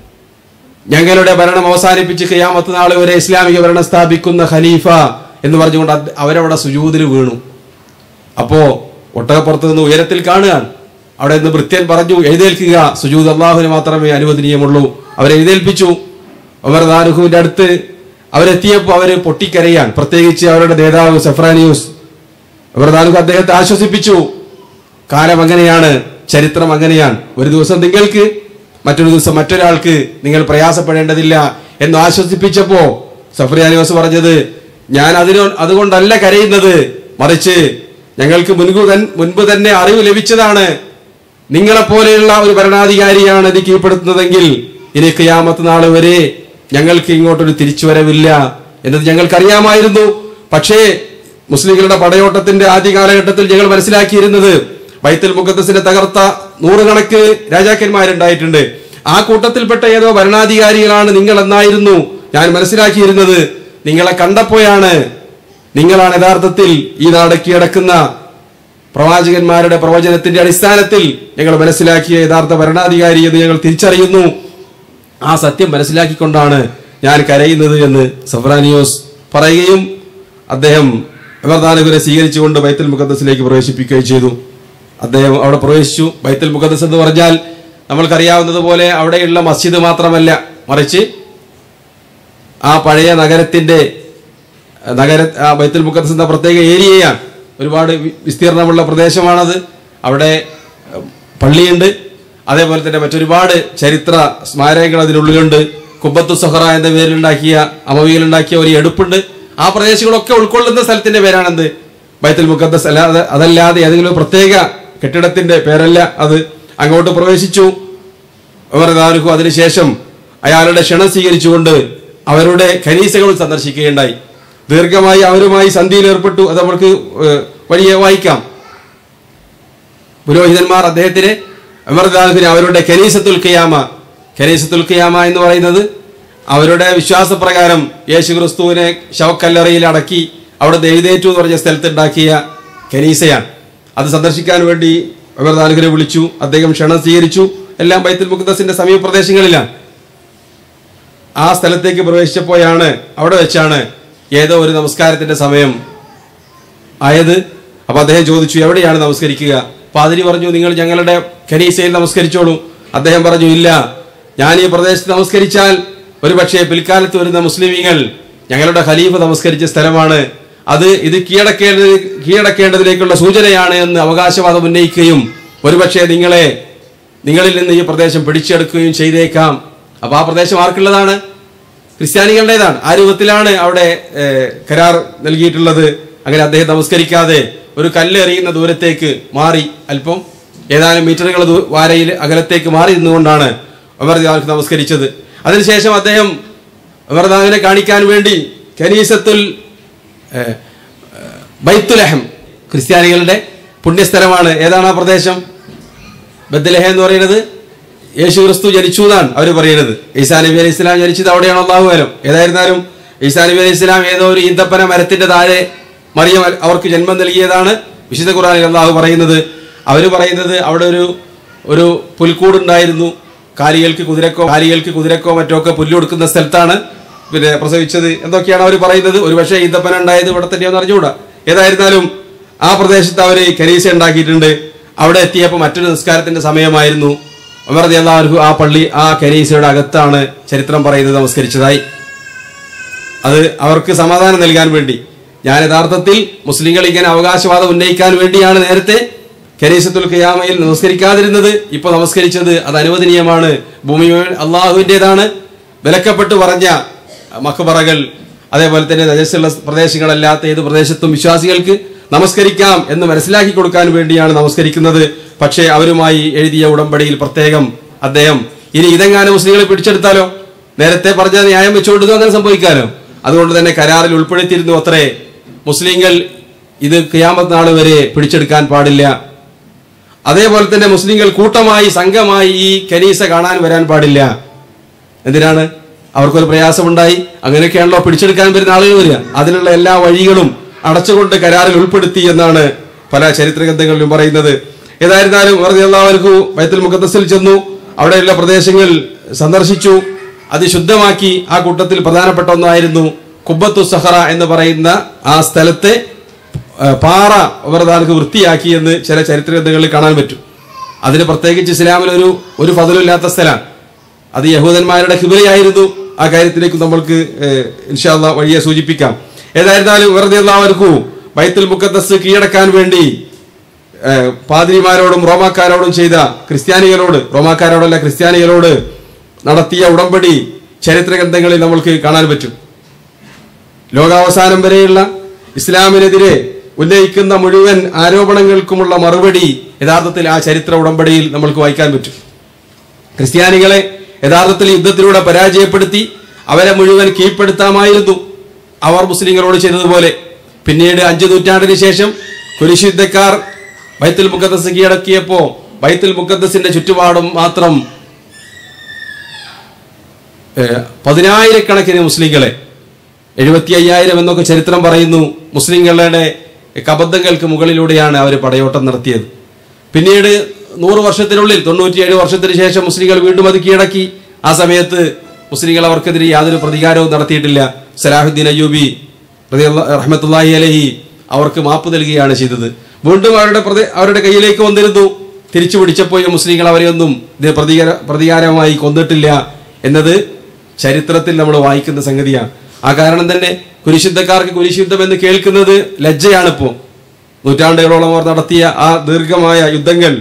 ഞങ്ങളുടെ ഭരണം അവസാനിപ്പിച്ച് ഖിയാമത്ത് നാളെ വരെ ഇസ്ലാമിക ഭരണം സ്ഥാപിക്കുന്ന ഖലീഫ എന്ന് പറഞ്ഞുകൊണ്ട് അത് അവരവിടെ സുജൂദിൽ വീണു അപ്പോ ഒട്ടകപ്പുറത്ത് നിന്ന് ഉയരത്തിൽ കാണുകയാണ് അവിടെ നിന്ന് ഭൃത്യൻ പറഞ്ഞു എഴുന്നേൽക്കുക സുജൂദ് അള്ളാഹുവിന് മാത്രമേ അനുവദനീയമുള്ളൂ അവരെ എഴുന്നേൽപ്പിച്ചു അവർ ദാനുഹുവിന്റെ അടുത്ത് അവരെത്തിയപ്പോൾ അവര് പൊട്ടിക്കരയാൻ പ്രത്യേകിച്ച് അവരുടെ നേതാവ് സഫ്രാനിയൂസ് അവർ ദാനുഹു അദ്ദേഹത്തെ ആശ്വസിപ്പിച്ചു കാലം അങ്ങനെയാണ് ചരിത്രം അങ്ങനെയാണ് ഒരു ദിവസം നിങ്ങൾക്ക് മറ്റൊരു ദിവസം മറ്റൊരാൾക്ക് നിങ്ങൾ പ്രയാസപ്പെടേണ്ടതില്ല എന്ന് ആശ്വസിപ്പിച്ചപ്പോ സഫ്രിയാനിവാസ് പറഞ്ഞത് ഞാൻ അതിനോ അതുകൊണ്ടല്ല കരയുന്നത് മറിച്ച് ഞങ്ങൾക്ക് മുൻപ് തൻ മുൻപ് തന്നെ അറിവ് ലഭിച്ചതാണ് നിങ്ങളെപ്പോലെയുള്ള ഒരു ഭരണാധികാരിയാണ് ഇത് കീഴ്പ്പെടുത്തുന്നതെങ്കിൽ ഇനി ഖിയാമത്ത് നാൾ വരെ ഞങ്ങൾക്ക് ഇങ്ങോട്ടൊരു തിരിച്ചുവരവില്ല എന്നത് ഞങ്ങൾക്കറിയാമായിരുന്നു പക്ഷേ മുസ്ലിങ്ങളുടെ പടയോട്ടത്തിന്റെ ആദ്യ കാലഘട്ടത്തിൽ ഞങ്ങൾ മനസ്സിലാക്കിയിരുന്നത് ബൈത്തുൽ മുഖദ്സിനെ തകർത്ത നൂറുകണക്ക് രാജാക്കന്മാരുണ്ടായിട്ടുണ്ട് ആ കൂട്ടത്തിൽപ്പെട്ട ഏതോ ഭരണാധികാരികളാണ് നിങ്ങൾ എന്നായിരുന്നു ഞാൻ മനസ്സിലാക്കിയിരുന്നത് നിങ്ങളെ കണ്ടപ്പോഴാണ് നിങ്ങളാണ് യഥാർത്ഥത്തിൽ ഈ നാട് കീഴടക്കുന്ന പ്രവാചകന്മാരുടെ പ്രവചനത്തിന്റെ അടിസ്ഥാനത്തിൽ ഞങ്ങൾ മനസ്സിലാക്കിയ യഥാർത്ഥ ഭരണാധികാരി എന്ന് ഞങ്ങൾ തിരിച്ചറിയുന്നു ആ സത്യം മനസ്സിലാക്കിക്കൊണ്ടാണ് ഞാൻ കരയുന്നത് എന്ന് സഫ്രാനിയോസ് പറയുകയും അദ്ദേഹം എവർദാനകുരെ സ്വീകരിച്ചുകൊണ്ട് ബൈത്തുൽ മുഖദ്സിലേക്ക് പ്രവേശിപ്പിക്കുകയും ചെയ്തു അദ്ദേഹം അവിടെ പ്രവേശിച്ചു ബൈത്തുൽ മുഖദ്സ് എന്ന് പറഞ്ഞാൽ നമ്മൾക്കറിയാവുന്നത് പോലെ അവിടെയുള്ള മസ്ജിദ് മാത്രമല്ല മറിച്ച് ആ പഴയ നഗരത്തിന്റെ അഹ് നഗര ആ ബൈത്തുൽ മുഖദ്സ് എന്ന പ്രത്യേക ഏരിയയാണ് ഒരുപാട് വി- വിസ്തീർണമുള്ള പ്രദേശമാണത് അവിടെ അഹ് പള്ളിയുണ്ട് അതേപോലെ തന്നെ മറ്റൊരുപാട് ചരിത്ര സ്മാരകങ്ങൾ അതിനുള്ളിലുണ്ട് കുബത്തു സഹറ എന്ന പേരിലുണ്ടാക്കിയ അമവിയിലുണ്ടാക്കിയ ഒരു എടുപ്പുണ്ട് ആ പ്രദേശങ്ങളൊക്കെ ഉൾക്കൊള്ളുന്ന സ്ഥലത്തിന്റെ പേരാണെന്ത് ബൈത്തുൽ മുഖദ്ദസ് അല്ലാതെ അതല്ലാതെ ഏതെങ്കിലും ഒരു പ്രത്യേക കെട്ടിടത്തിന്റെ പേരല്ല അത് അങ്ങോട്ട് പ്രവേശിച്ചു ഉമർദാനുഹു അതിനുശേഷം അയാളുടെ ക്ഷണം സ്വീകരിച്ചുകൊണ്ട് അവരുടെ ഖനീസകൾ സന്ദർശിക്കുകയുണ്ടായി ദീർഘമായി അവരുമായി സന്ധിയിൽ ഏർപ്പെട്ടു അത് നമ്മൾക്ക് ഏഹ്, വഴിയെ വായിക്കാം പുരോഹിതന്മാർ അദ്ദേഹത്തിന് അമർദാനുഹിന് അവരുടെ കനീസത്തുൽ ഖിയാമ കനീസത്തുൽ ഖിയാമ എന്ന് പറയുന്നത് അവരുടെ വിശ്വാസപ്രകാരം യേശു ക്രിസ്തുവിനെ ശവക്കല്ലറയിൽ അടക്കി അവിടെ എഴുതേറ്റു എന്ന് പറഞ്ഞ സ്ഥലത്തുണ്ടാക്കിയ കനീസയാണ് അത് സന്ദർശിക്കാൻ വേണ്ടി അമർദാനുഹിനെ വിളിച്ചു അദ്ദേഹം ക്ഷണം സ്വീകരിച്ചു എല്ലാം ബൈത്തുൽ മുഖദ്സിന്റെ സമീപ പ്രദേശങ്ങളിലാണ് ആ സ്ഥലത്തേക്ക് പ്രവേശിച്ചപ്പോഴാണ് അവിടെ വെച്ചാണ് ഏതോ ഒരു നമസ്കാരത്തിന്റെ സമയം ആയത് അപ്പൊ അദ്ദേഹം ചോദിച്ചു എവിടെയാണ് നമസ്കരിക്കുക പാതിരി പറഞ്ഞു നിങ്ങൾ ഞങ്ങളുടെ ഖനീസയിൽ നമസ്കരിച്ചോളൂ അദ്ദേഹം പറഞ്ഞു ഇല്ല ഞാൻ ഈ പ്രദേശത്ത് നമസ്കരിച്ചാൽ ഒരു പക്ഷേ പിൽക്കാലത്ത് വരുന്ന മുസ്ലിമീങ്ങൾ ഞങ്ങളുടെ ഖലീഫ നമസ്കരിച്ച സ്ഥലമാണ് അത് ഇത് കീഴടക്കേണ്ടത് കീഴടക്കേണ്ടതിലേക്കുള്ള സൂചനയാണ് എന്ന് അവകാശവാദം ഉന്നയിക്കുകയും ഒരുപക്ഷെ നിങ്ങളെ നിങ്ങളിൽ നിന്ന് ഈ പ്രദേശം പിടിച്ചെടുക്കുകയും ചെയ്തേക്കാം അപ്പൊ ആ പ്രദേശം ആർക്കുള്ളതാണ് ക്രിസ്ത്യാനികളുടേതാണ് ആ രൂപത്തിലാണ് അവിടെ ഏഹ്, കരാർ നൽകിയിട്ടുള്ളത് അങ്ങനെ അദ്ദേഹം നമസ്കരിക്കാതെ ഒരു കല്ല് എറിയുന്ന ദൂരത്തേക്ക് മാറി അല്പം ഏതാനും മീറ്ററുകൾ ദൂ- വാരയിൽ അകലത്തേക്ക് മാറി നിന്നുകൊണ്ടാണ് ഉമർ റളിയല്ലാഹു അൻഹു നമസ്കരിച്ചത് അതിനുശേഷം അദ്ദേഹം ഉമർ റളിയല്ലാഹുവിനെ കാണിക്കാൻ വേണ്ടി കനീസത്തുൽ ഏഹ്, ബൈത്തുലഹം ക്രിസ്ത്യാനികളുടെ പുണ്യസ്ഥലമാണ് ഏതാണ് ആ പ്രദേശം ബദ്ലഹ എന്ന് പറയുന്നത് യേശു ക്രിസ്തു ജനിച്ചു എന്നാണ് അവർ പറയുന്നത് ഈസാ നബി അലൈഹി ഇസ്ലാം ജനിച്ചത് അവിടെയാണ് അള്ളാഹു വരം ഏതായിരുന്നാലും ഈസാ നബി അലൈഹി ഇസ്ലാം ഏതോ ഒരു ഈന്തപ്പന മരത്തിന്റെ താഴെ മറിയം അവർക്ക് ജന്മം നൽകിയതാണ് വിശുദ്ധ ഖുർആനിൽ അള്ളാഹു പറയുന്നത് അവർ പറയുന്നത് അവിടെ ഒരു ഒരു പുൽക്കൂടുണ്ടായിരുന്നു കാലികൾക്ക് കുതിരക്കോ കാലികൾക്ക് കുതിരക്കോ മറ്റോ ഒക്കെ പുല്ല് കൊടുക്കുന്ന സ്ഥലത്താണ് പിന്നെ പ്രസവിച്ചത് എന്തൊക്കെയാണ് അവർ പറയുന്നത് ഒരു പക്ഷേ ഈന്തപ്പന ഉണ്ടായത് ഇവിടെ തന്നെയാന്ന് അറിഞ്ഞുകൂടാ ഏതായിരുന്നാലും ആ പ്രദേശത്ത് അവർ കരീസ ഉണ്ടാക്കിയിട്ടുണ്ട് അവിടെ എത്തിയപ്പോൾ മറ്റൊരു നിസ്കാരത്തിന്റെ സമയമായിരുന്നു ഉമർ റളിയല്ലാഹു ആ പള്ളി ആ കരീസയുടെ അകത്താണ് ചരിത്രം പറയുന്നത് നമസ്കരിച്ചതായി അത് അവർക്ക് സമാധാനം നൽകാൻ വേണ്ടി ഞാൻ യഥാർത്ഥത്തിൽ മുസ്ലിങ്ങൾ ഇങ്ങനെ അവകാശവാദം ഉന്നയിക്കാൻ വേണ്ടിയാണ് നേരത്തെ കരീസത്തുൽ ഖിയാമയിൽ നമസ്കരിക്കാതിരുന്നത് ഇപ്പൊ നമസ്കരിച്ചത് അത് അനുവദനീയമാണ് ഭൂമി മുഴുവൻ അള്ളാഹുവിൻ്റെതാണ് വിലക്കപ്പെട്ട് പറഞ്ഞ മഖബറകൾ അതേപോലെ തന്നെ രജസ്സുള്ള പ്രദേശങ്ങളല്ലാത്ത ഏത് പ്രദേശത്തും വിശ്വാസികൾക്ക് നമസ്കരിക്കാം എന്ന് മനസ്സിലാക്കി കൊടുക്കാൻ വേണ്ടിയാണ് നമസ്കരിക്കുന്നത് പക്ഷേ അവരുമായി എഴുതിയ ഉടമ്പടിയിൽ പ്രത്യേകം അദ്ദേഹം ഇനി ഇതെങ്ങാനും മുസ്ലിങ്ങളെ പിടിച്ചെടുത്താലോ നേരത്തെ പറഞ്ഞ ന്യായം വെച്ചുകൊണ്ട് അങ്ങനെ സംഭവിക്കാലോ അതുകൊണ്ട് തന്നെ കരാറിൽ ഉൾപ്പെടുത്തിയിരുന്നു അത്രേ മുസ്ലിങ്ങൾ ഇത് ഖിയാമത്ത് നാൾ വരെ പിടിച്ചെടുക്കാൻ പാടില്ല അതേപോലെ തന്നെ മുസ്ലിങ്ങൾ കൂട്ടമായി സംഘമായി ഈ കനീസ കാണാൻ വരാൻ പാടില്ല എന്തിനാണ് അവർക്കൊരു പ്രയാസമുണ്ടായി അങ്ങനെയൊക്കെയാണല്ലോ പിടിച്ചെടുക്കാൻ വരുന്ന ആളുകൾ വരിക അതിനുള്ള എല്ലാ വഴികളും അടച്ചുകൊണ്ട് കരാറിൽ ഉൾപ്പെടുത്തി എന്നാണ് പല ചരിത്ര ഗ്രന്ഥങ്ങളിലും പറയുന്നത് ഏതായിരുന്നാലും അള്ളാഹു ബൈത്തുൽ മുഖദ്സിൽ ചെന്നു അവിടെയുള്ള പ്രദേശങ്ങൾ സന്ദർശിച്ചു അത് ശുദ്ധമാക്കി ആ കൂട്ടത്തിൽ പ്രധാനപ്പെട്ട ഒന്നായിരുന്നു കുബത്തു സഹറ എന്ന് പറയുന്ന ആ സ്ഥലത്തെ ആ, പാറ അവർക്ക് വൃത്തിയാക്കി എന്ന് ചില ചരിത്ര ഗ്രന്ഥങ്ങളിൽ കാണാൻ പറ്റും അതിന് പ്രത്യേകിച്ച് ഇസ്ലാമിൽ ഒരു ഒരു ഫതിലില്ലാത്ത സ്ഥലമാണ് അത് യഹൂദന്മാരുടെ ഹിബിലയായിരുന്നു ആ കാര്യത്തിലേക്ക് നമ്മൾക്ക് ഏഹ്, ഇൻഷാ അള്ളാ വഴിയെ സൂചിപ്പിക്കാം ഏതായിരുന്നാലും വെറുതെ എല്ലാവർക്കും ബൈത്തുൽ മുക്കദ്ദസ് കീഴടക്കാൻ വേണ്ടി ഏഹ്, പാതിരിമാരോടും റോമാക്കാരോടും ചെയ്ത ക്രിസ്ത്യാനികളോട് റോമാക്കാരോടല്ല ക്രിസ്ത്യാനികളോട് നടത്തിയ ഉടമ്പടി ചരിത്ര ഗ്രന്ഥങ്ങളിൽ നമ്മൾക്ക് കാണാൻ പറ്റും ലോകാവസാനം വരെയുള്ള ഇസ്ലാമിനെതിരെ ഉന്നയിക്കുന്ന മുഴുവൻ ആരോപണങ്ങൾക്കുമുള്ള മറുപടി യഥാർത്ഥത്തിൽ ആ ചരിത്ര ഉടമ്പടിയിൽ നമ്മൾക്ക് വായിക്കാൻ പറ്റും ക്രിസ്ത്യാനികളെ യഥാർത്ഥത്തിൽ യുദ്ധത്തിലൂടെ പരാജയപ്പെടുത്തി അവരെ മുഴുവൻ കീഴ്പ്പെടുത്താമായിരുന്നു അവർ മുസ്ലിങ്ങളോട് ചെയ്തതുപോലെ പിന്നീട് അഞ്ചു നൂറ്റാണ്ടിന് ശേഷം കുരിശ് യുദ്ധക്കാർ ബൈത്തുൽ മുഖദ്ദസ് കീഴടക്കിയപ്പോ ബൈത്തുൽ മുഖദ്ദസിന്റെ ചുറ്റുപാടും മാത്രം ഏഹ്, പതിനായിരക്കണക്കിന് മുസ്ലിങ്ങളെ എഴുപത്തി അയ്യായിരം എന്നൊക്കെ ചരിത്രം പറയുന്നു മുസ്ലിങ്ങളുടെ കബദ്ധങ്ങൾക്ക് മുകളിലൂടെയാണ് അവർ പടയോട്ടം നടത്തിയത് പിന്നീട് നൂറ് വർഷത്തിനുള്ളിൽ തൊണ്ണൂറ്റിയേഴ് വർഷത്തിന് ശേഷം മുസ്ലിങ്ങൾ വീണ്ടും അത് കീഴടക്കി ആ സമയത്ത് മുസ്ലിങ്ങൾ അവർക്കെതിരെ യാതൊരു പ്രതികാരവും നടത്തിയിട്ടില്ല സലാഹുദ്ദീൻ അയ്യൂബി റഹ്മത്തുല്ലാഹി അലഹി അവർക്ക് മാപ്പ് നൽകുകയാണ് ചെയ്തത് വീണ്ടും അവരുടെ പ്രതി അവരുടെ കയ്യിലേക്ക് വന്നിരുന്നു തിരിച്ചു പിടിച്ചപ്പോഴും മുസ്ലിങ്ങൾ അവരെയൊന്നും ഇത് പ്രതികാര പ്രതികാരമായി കൊന്നിട്ടില്ല എന്നത് ചരിത്രത്തിൽ നമ്മൾ വായിക്കുന്ന സംഗതിയാണ് ആ കാരണം തന്നെ കുരിശുദ്ധക്കാർക്ക് കുരിശുദ്ധം എന്ന് കേൾക്കുന്നത് ലജ്ജയാണിപ്പോൾ നൂറ്റാണ്ടുകളോളം അവർ നടത്തിയ ആ ദീർഘമായ യുദ്ധങ്ങൾ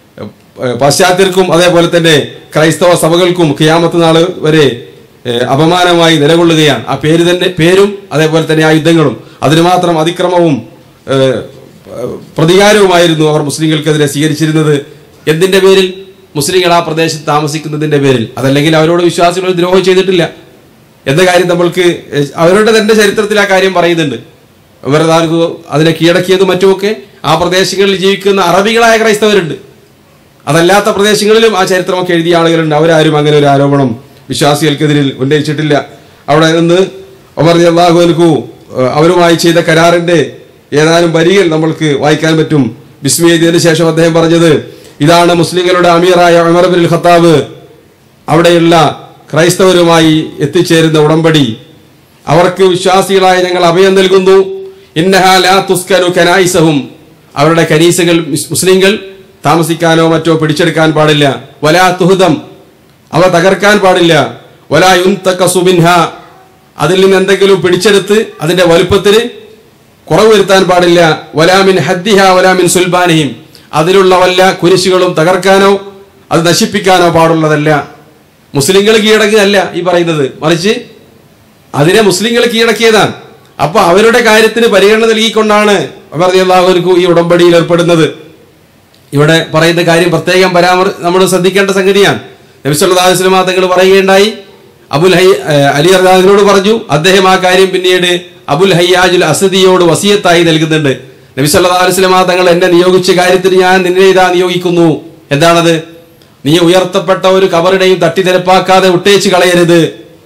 ഏഹ്, പാശ്ചാത്യർക്കും അതേപോലെ തന്നെ ക്രൈസ്തവ സഭകൾക്കും ഖിയാമത്ത് നാൾ വരെ ഏഹ്, അപമാനമായി നിലകൊള്ളുകയാണ് ആ പേര് തന്നെ പേരും അതേപോലെ തന്നെ ആ യുദ്ധങ്ങളും അതിന് മാത്രം അതിക്രമവും ഏഹ്, പ്രതികാരവുമായിരുന്നു അവർ മുസ്ലിങ്ങൾക്കെതിരെ സ്വീകരിച്ചിരുന്നത് എന്തിന്റെ പേരിൽ മുസ്ലിങ്ങൾ ആ പ്രദേശത്ത് താമസിക്കുന്നതിന്റെ പേരിൽ അതല്ലെങ്കിൽ അവരോട് വിശ്വാസികൾ ദ്രോഹം ചെയ്തിട്ടില്ല എന്ന കാര്യം നമ്മൾക്ക് ഏഹ്, അവരുടെ തന്നെ ചരിത്രത്തിൽ ആ കാര്യം പറയുന്നുണ്ട് ഇവരതാർക്ക് അതിനെ കീഴടക്കിയതും മറ്റുമൊക്കെ ആ പ്രദേശങ്ങളിൽ ജീവിക്കുന്ന അറബികളായ ക്രൈസ്തവരുണ്ട് അതല്ലാത്ത പ്രദേശങ്ങളിലും ആ ചരിത്രമൊക്കെ എഴുതിയ ആളുകളുണ്ട് അവരാരും അങ്ങനെ ഒരു ആരോപണം വിശ്വാസികൾക്കെതിരിൽ ഉന്നയിച്ചിട്ടില്ല അവിടെ നിന്ന് ഒമർ അള്ളാഹുനക്കു അവരുമായി ചെയ്ത കരാറിന്റെ ഏതാനും വരികൾ നമ്മൾക്ക് വായിക്കാൻ പറ്റും ബിസ്മി എഴുതിയതിനു ശേഷം അദ്ദേഹം പറഞ്ഞത് ഇതാണ് മുസ്ലിങ്ങളുടെ അമീറായ ഉമർ ബിൻ ഖത്താബ് അവിടെയുള്ള ക്രൈസ്തവരുമായി എത്തിച്ചേരുന്ന ഉടമ്പടി അവർക്ക് വിശ്വാസികളായ ഞങ്ങൾ അഭയം നൽകുന്നു ഇന്നഹാ ലാ തുസ്കനു കനായിസഹും അവരുടെ കനീസകൾ മുസ്- മുസ്ലിങ്ങൾ താമസിക്കാനോ മറ്റോ പിടിച്ചെടുക്കാൻ പാടില്ല വലാ തുഹുദം അവ തകർക്കാൻ പാടില്ല വലാ യുൻതക സുബിൻഹ അതിൽ നിന്ന് എന്തെങ്കിലും പിടിച്ചെടുത്ത് അതിന്റെ വലുപ്പത്തിന് കുറവ് വരുത്താൻ പാടില്ല വലാമിൻ ഹദ്ദിഹ വലാമിൻ സുൽബാനിഹിം അതിലുള്ള വല്ല കുരിശുകളും തകർക്കാനോ അത് നശിപ്പിക്കാനോ പാടുള്ളതല്ല മുസ്ലിങ്ങൾ കീഴടങ്ങുകയല്ല ഈ പറയുന്നത് മറിച്ച് അതിനെ മുസ്ലിങ്ങൾ കീഴടക്കിയതാണ് അപ്പൊ അവരുടെ കാര്യത്തിന് പരിഗണന നൽകിക്കൊണ്ടാണ് അള്ളാഹുർക്ക് ഈ ഉടമ്പടിയിൽ ഏർപ്പെടുന്നത് ഇവിടെ പറയുന്ന കാര്യം പ്രത്യേകം പരാമർ നമ്മൾ ശ്രദ്ധിക്കേണ്ട സംഗതിയാണ് നബി സല്ലല്ലാഹു അലൈഹി വസല്ലം തങ്ങൾ പറയുകയുണ്ടായി അബുൽ ഹൈ ഏഹ് അലി അർദാദിനോട് പറഞ്ഞു അദ്ദേഹം ആ കാര്യം പിന്നീട് അബുൽ ഹയ്യാജുൽ അസദിയോട് വസിയത്തായി നൽകുന്നുണ്ട് നബി സല്ലല്ലാഹു അലൈഹി വസല്ലം തങ്ങൾ എന്നെ നിയോഗിച്ച കാര്യത്തിന് ഞാൻ നിന്നെ ഇതാ നിയോഗിക്കുന്നു എന്താണത് നീ ഉയർത്തപ്പെട്ട ഒരു കബറിനെയും തട്ടിനിരപ്പാക്കാതെ വിട്ടേച്ച് കളയരുത്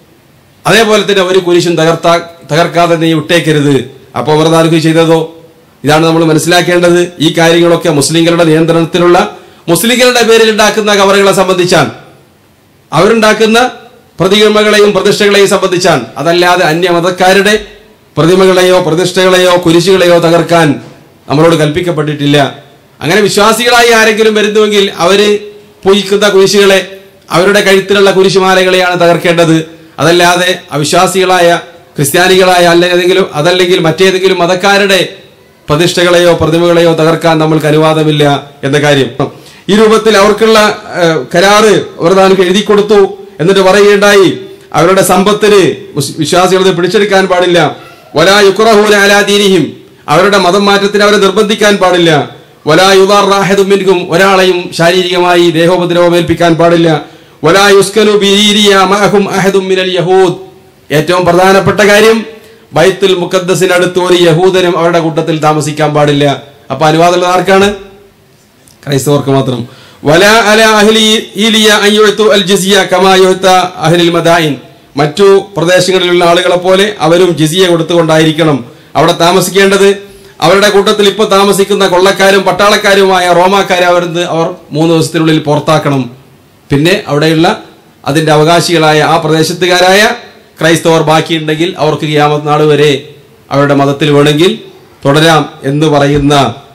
അതേപോലെ തന്നെ ഒരു കുരിശും തകർത്താ തകർക്കാതെ നീ വിട്ടേക്കരുത് അപ്പോൾ അവർ താലൂക്ക് ചെയ്തതോ ഇതാണ് നമ്മൾ മനസ്സിലാക്കേണ്ടത് ഈ കാര്യങ്ങളൊക്കെ മുസ്ലിങ്ങളുടെ നിയന്ത്രണത്തിലുള്ള മുസ്ലിങ്ങളുടെ പേരിൽ ഉണ്ടാക്കുന്ന കവറുകളെ സംബന്ധിച്ചാണ് അവരുണ്ടാക്കുന്ന പ്രതിമകളെയും പ്രതിഷ്ഠകളെയും സംബന്ധിച്ചാണ് അതല്ലാതെ അന്യമതക്കാരുടെ പ്രതിമകളെയോ പ്രതിഷ്ഠകളെയോ കുരിശുകളെയോ തകർക്കാൻ നമ്മളോട് കൽപ്പിക്കപ്പെട്ടിട്ടില്ല അങ്ങനെ വിശ്വാസികളായി ആരെങ്കിലും വരുന്നുവെങ്കിൽ അവര് പൂജിക്കുന്ന കുരിശുകളെ അവരുടെ കഴുത്തിലുള്ള കുരിശുമാലകളെയാണ് തകർക്കേണ്ടത് അതല്ലാതെ അവിശ്വാസികളായ ക്രിസ്ത്യാനികളായ അല്ല ഏതെങ്കിലും അതല്ലെങ്കിൽ മറ്റേതെങ്കിലും മതക്കാരുടെ പ്രതിഷ്ഠകളെയോ പ്രതിമകളെയോ തകർക്കാൻ നമ്മൾക്ക് അനുവാദമില്ല എന്ന കാര്യം ഈ രൂപത്തിൽ അവർക്കുള്ള ഏഹ്, കരാറ് അവർ താൻ എഴുതി കൊടുത്തു എന്നിട്ട് പറയുകയുണ്ടായി അവരുടെ സമ്പത്തിന് മുസ്- വിശ്വാസികൾ ഇത് പിടിച്ചെടുക്കാൻ പാടില്ല വലാ യുക്രഹൂന അലാ ദീനിഹിം അവരുടെ മതം മാറ്റത്തിന് അവരെ നിർബന്ധിക്കാൻ പാടില്ല വലാ യുദാർ റാഹിദും മിൻഹും ഒരാളെയും ശാരീരികമായി ദേഹോപദ്രവം ഏൽപ്പിക്കാൻ പാടില്ല വലാ യുസ്കനു ബിരീരിയ മഅഹും അഹദും മിനൽ യഹൂദ് ഏറ്റവും പ്രധാനപ്പെട്ട കാര്യം ബൈത്തുൽ മുഖദ്ദസിനടുത്ത് ഒരു യഹൂദനും അവരുടെ കൂട്ടത്തിൽ താമസിക്കാൻ പാടില്ല അപ്പൊ അനുവാദമുള്ളത് ആർക്കാണ് ക്രൈസ്തവർക്ക് മാത്രം വല അല അഹ്ലി ഈലിയ അൻ യുഅ്തു അൽ ജിസിയ കമാ യുഅ്ത അഹ്ലിൽ മദായിൻ മറ്റു പ്രദേശങ്ങളിലുള്ള ആളുകളെ പോലെ അവരും ജിസിയ കൊടുത്തുകൊണ്ടായിരിക്കണം അവിടെ താമസിക്കേണ്ടത് അവരുടെ കൂട്ടത്തിൽ ഇപ്പോൾ താമസിക്കുന്ന കൊള്ളക്കാരും പട്ടാളക്കാരുമായ റോമാക്കാരെ അവരുന്ന് അവർ മൂന്ന് ദിവസത്തിനുള്ളിൽ പുറത്താക്കണം പിന്നെ അവിടെയുള്ള അതിന്റെ അവകാശികളായ ആ പ്രദേശത്തുകാരായ ക്രൈസ്തവർ ബാക്കിയുണ്ടെങ്കിൽ അവർക്ക് ഗ്യാമത് നാൾ വരെ അവരുടെ മതത്തിൽ വേണമെങ്കിൽ തുടരാം എന്ന് പറയുന്ന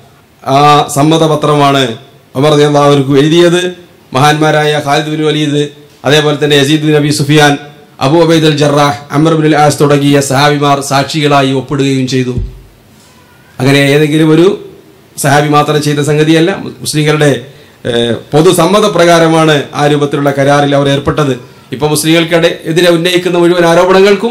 ആ സമ്മതപത്രമാണ് ഉമർ അവർക്ക് എഴുതിയത് മഹാന്മാരായ ഖാലിദ് ബിൻ വലീദ് അതേപോലെ തന്നെ Yazid bin Abi Sufyan Abu Ubaid al Jarrah Amr bin al As തുടങ്ങിയ സഹാബിമാർ സാക്ഷികളായി ഒപ്പിടുകയും ചെയ്തു അങ്ങനെ ഏതെങ്കിലും ഒരു സഹാബി മാത്രം ചെയ്ത സംഗതിയല്ല മുസ്ലിങ്ങളുടെ ഏഹ്, പൊതു സമ്മതപ്രകാരമാണ് ആ രൂപത്തിലുള്ള കരാറിൽ അവർ ഏർപ്പെട്ടത് ഇപ്പൊ മുസ്ലിങ്ങൾക്കിടെ എതിരെ ഉന്നയിക്കുന്ന മുഴുവൻ ആരോപണങ്ങൾക്കും